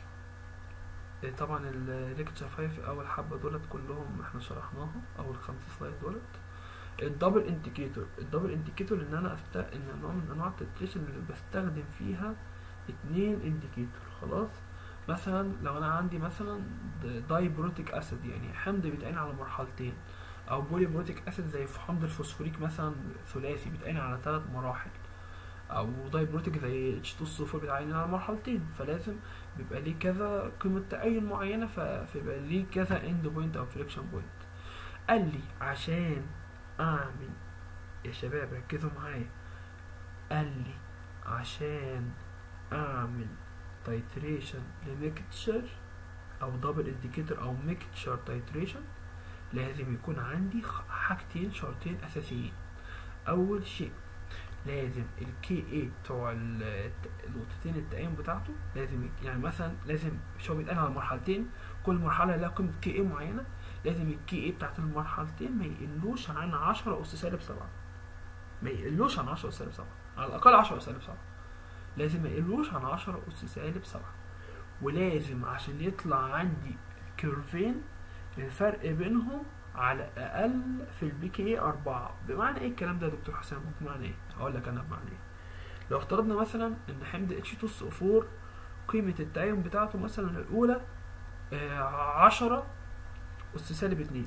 إيه طبعا الليكتشر 5 اول حبة دولت كلهم احنا شرحناهم اول خمسة سلايد دولت الدبل انديكيتور الدبل انديكيتور ان انا أست... ان نوع من انواع التتريشن اللي بستخدم فيها اتنين انديكيتور خلاص مثلا لو انا عندي مثلا دايبروتيك اسيد يعني حمض بيتعين على مرحلتين او بوليبروتيك اسيد زي في حمض الفوسفوريك مثلا ثلاثي بيتعين على ثلاث مراحل او دايبروتيك زي اتش 2 الصفر بيتعين على مرحلتين فلازم بيبقى ليه كذا قيمة تعين معينة ف- فيبقى ليه كذا اند بوينت او فريكشن بوينت قال لي عشان اعمل يا شباب ركزوا معايا قال لي عشان اعمل تايتريشن لميكتشر او دبل انديكيتور او ميكتشر تايتريشن لازم يكون عندي خ- حاجتين شرطين اساسيين اول شيء لازم الكي اي بتوع ال- النقطتين التقييم بتاعته لازم ي- يعني مثلا لازم مش هو بيتقال على مرحلتين كل مرحله لها قيمه كي اي معينه لازم الكي اي بتاعت المرحلتين ما يقلوش عن 10 اس سالب 7 ما يقلوش عن 10 اس سالب 7 على الاقل 10 اس سالب 7 لازم ما يقلوش عن 10 اس سالب 7 ولازم عشان يطلع عندي كيرفين الفرق بينهم على الاقل في البي كي اي 4 بمعنى ايه الكلام ده يا دكتور حسام بمعنى ايه هقول لك انا بمعنى ايه لو افترضنا مثلا ان حمض اتش 2 اس 4 قيمه التعين بتاعته مثلا الاولى آه، 10 اس سالب 2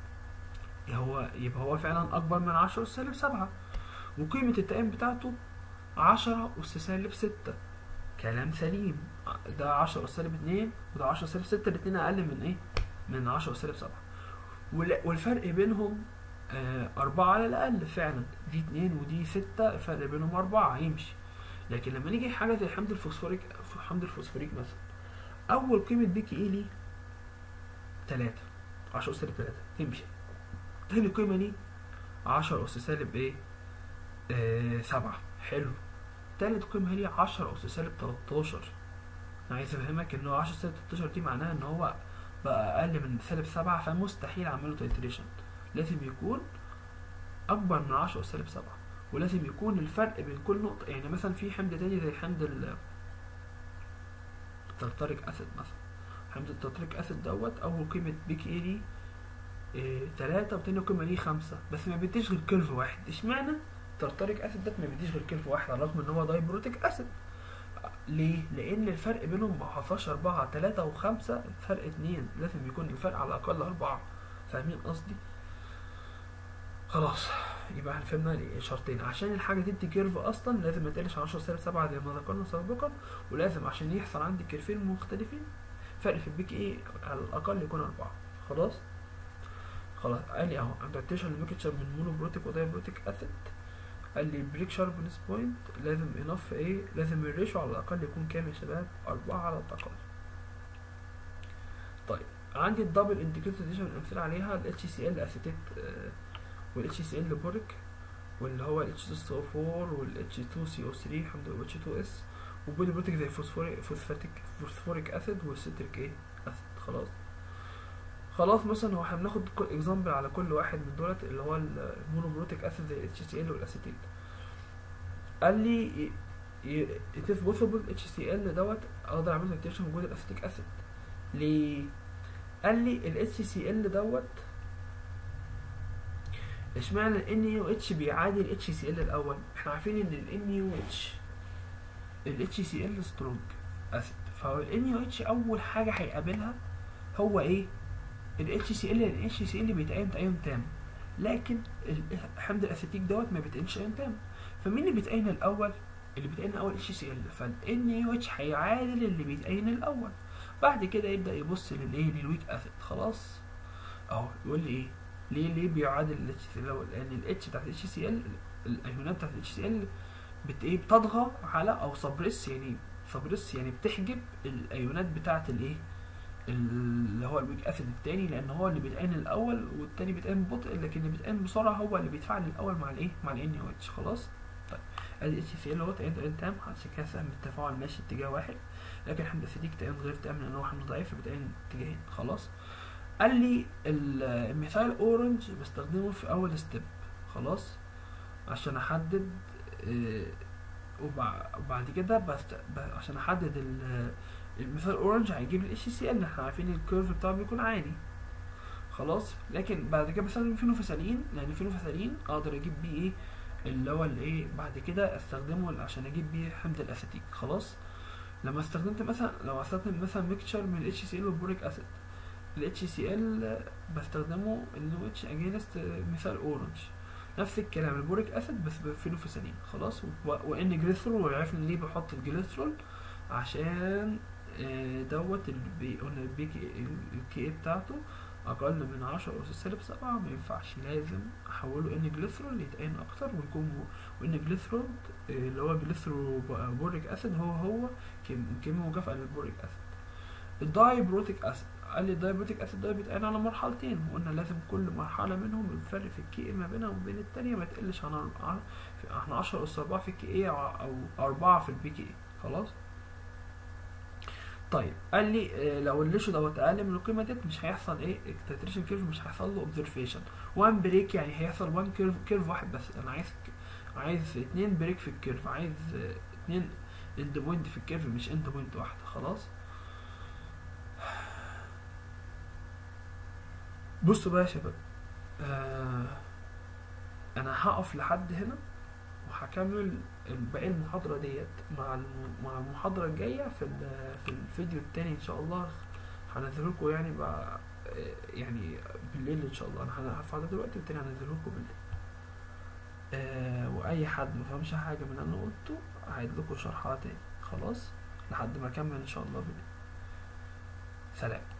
هو يبقى هو فعلا اكبر من 10 اس سالب 7 وقيمه التعين بتاعته 10 اس سالب 6 كلام سليم ده 10 اس سالب 2 وده 10 سالب 6 الاثنين اقل من ايه من 10 سالب 7 وال- والفرق بينهم آه، أربعة على الأقل فعلا دي اتنين ودي ستة الفرق بينهم أربعة يمشي لكن لما نيجي حاجة زي حمض الفوسفوريك حمض الفوسفوريك مثلا أول قيمة بي كي إيه ليه تلاتة عشرة أس سالب تلاتة تمشي تاني قيمة ليه عشرة أس سالب إيه آه سبعة حلو تالت قيمة ليه عشرة أس سالب تلاتاشر أنا عايز أفهمك إن هو عشرة سالب تلاتاشر دي معناها إن هو بقى أقل من سالب سبعة فمستحيل أعمله تيتريشن لازم يكون أكبر من عشرة أس سالب سبعة ولازم يكون الفرق بين كل نقطة يعني مثلا في حمض تاني زي حمض ال الترتريك أسيد مثلا حمض الترتريك أسيد دوت أول قيمة بيك إيه ليه إيه تلاتة وتاني قيمة ليه خمسة بس ما بيديش غير كيرف واحد اشمعنى الترتريك أسيد ده ما بيديش غير كيرف واحد على الرغم إن هو دايبروتيك أسيد ليه؟ لأن الفرق بينهم ما حصلش أربعة تلاتة وخمسة فرق اتنين لازم يكون الفرق على الأقل أربعة فاهمين قصدي؟ خلاص يبقى احنا فهمنا شرطين عشان الحاجة تدي كيرف أصلا لازم ما تقلش عن 10 سالب 7 زي ما ذكرنا سابقا ولازم عشان يحصل عندي كيرفين مختلفين فرق في البيك ايه على الأقل يكون أربعة خلاص؟ خلاص قال لي اهو adaptation لميكتشر من مونوبروتيك ودايبروتيك اسيد قال لي بريك شاربنس بوينت لازم انف ايه لازم الريشيو على الاقل يكون كام يا شباب أربعة على الاقل طيب عندي الدبل انديكيتور دي الامثله عليها ال HCl اسيتيت وال HCl بوريك واللي هو ال H2SO4 وال H2CO3 حمض ال H2S وبوليبروتيك زي فوسفوريك فوسفاتيك فوسفوريك اسيد والسيتريك ايه اسيد خلاص خلاص مثلا هو احنا بناخد اكزامبل على كل واحد من دولت اللي هو المونوبروتيك اسيد زي اتش سي ال والاسيتيت قال لي it is possible HCl دوت اقدر اعمل تكتيشن وجود الاسيتيك اسيد ليه قال لي ال HCl دوت اشمعنى ال NaOH بيعادل ال HCl الاول احنا عارفين ان ال NaOH ال HCl سترونج اسيد فهو ال NaOH اول حاجه هيقابلها هو ايه ال HCl ال HCl بيتعين تعين تام لكن ال- حمض الاسيتيك دوت ما بيتعينش تعين تام فمين اللي بيتعين الاول اللي بيتعين الاول HCl فال NaOH هيعادل اللي بيتعين الاول بعد كده يبدا يبص للايه للويك اسيد خلاص اهو يقول لي ايه ليه ليه بيعادل ال HCl الاول لان ال H بتاعت ال HCl الايونات بتاعت ال HCl بت ايه بتطغى على او سبريس يعني سبريس يعني بتحجب الايونات بتاعت الايه اللي هو الويك اسيد التاني لان هو اللي بيتعين الاول والتاني بيتعين ببطء لكن اللي بيتعين بسرعه هو اللي بيتفاعل الاول مع الايه مع الان او اتش خلاص طيب ادي اتش سي ال اهو تعين تعين تام عشان كده سهم التفاعل ماشي اتجاه واحد لكن حمض الاسيديك تعين غير تام لان هو حمض ضعيف فبيتعين اتجاهين خلاص قال لي ال- الميثايل اورنج بستخدمه في اول ستيب خلاص عشان احدد آه، وبع- وبعد كده بست... ب- عشان احدد ال- المثال اورنج هيجيب الاتش سي ال احنا عارفين الكيرف بتاعه بيكون عالي خلاص لكن بعد كده بستخدم فينوفاسالين لان فينوفاسالين اقدر اجيب بيه ايه اللي هو الايه بعد كده استخدمه عشان اجيب بيه حمض الاسيتيك خلاص لما استخدمت مثلا لو استخدم مثلا ميكتشر من ال HCl والبوريك اسيد ال HCl بستخدمه انه اتش اجينست مثال اورنج نفس الكلام البوريك اسيد بس بفينوفيسانين خلاص و- وان جليسرول وعرفنا ليه بحط الجليسرول عشان آه، دوت اللي بي- قلنا البي الكي بتاعته اقل من 10 اس سالب 7 ما ينفعش لازم احوله ان جليسرول يتعين اكتر ويكون وان جليسرول آه، اللي هو جليسرول بوريك اسيد هو هو كيم- كيمياء مكافئه للبوريك اسيد الدايبروتيك اسيد قال لي الدايبروتيك اسيد ده بيتعين على مرحلتين وقلنا لازم كل مرحله منهم الفرق في الكي ما بينها وبين التانية ما تقلش عن عن- احنا 10 اس 4 في الكي اي او 4 في البي كي اي خلاص طيب قال لي آه، لو الليشو دوت اقل من القيمه ديت مش هيحصل ايه التتريشن كيرف مش هيحصل له اوبزرفيشن وان بريك يعني هيحصل وان كيرف كيرف واحد بس انا عايز عايز اتنين بريك في الكيرف عايز آه، اتنين اند بوينت في الكيرف مش اند بوينت واحده خلاص بصوا بقى يا شباب آه انا هقف لحد هنا وهكمل باقي المحاضرة ديت مع الم- مع المحاضرة الجاية في ال- في الفيديو التاني ان شاء الله هنزله لكم يعني بقى آه، يعني بالليل ان شاء الله انا هرفع ده دلوقتي والتاني هنزله لكم بالليل آه واي حد ما فهمش حاجة من اللي انا قلته هعيد لكم شرحها تاني خلاص لحد ما اكمل ان شاء الله بالليل سلام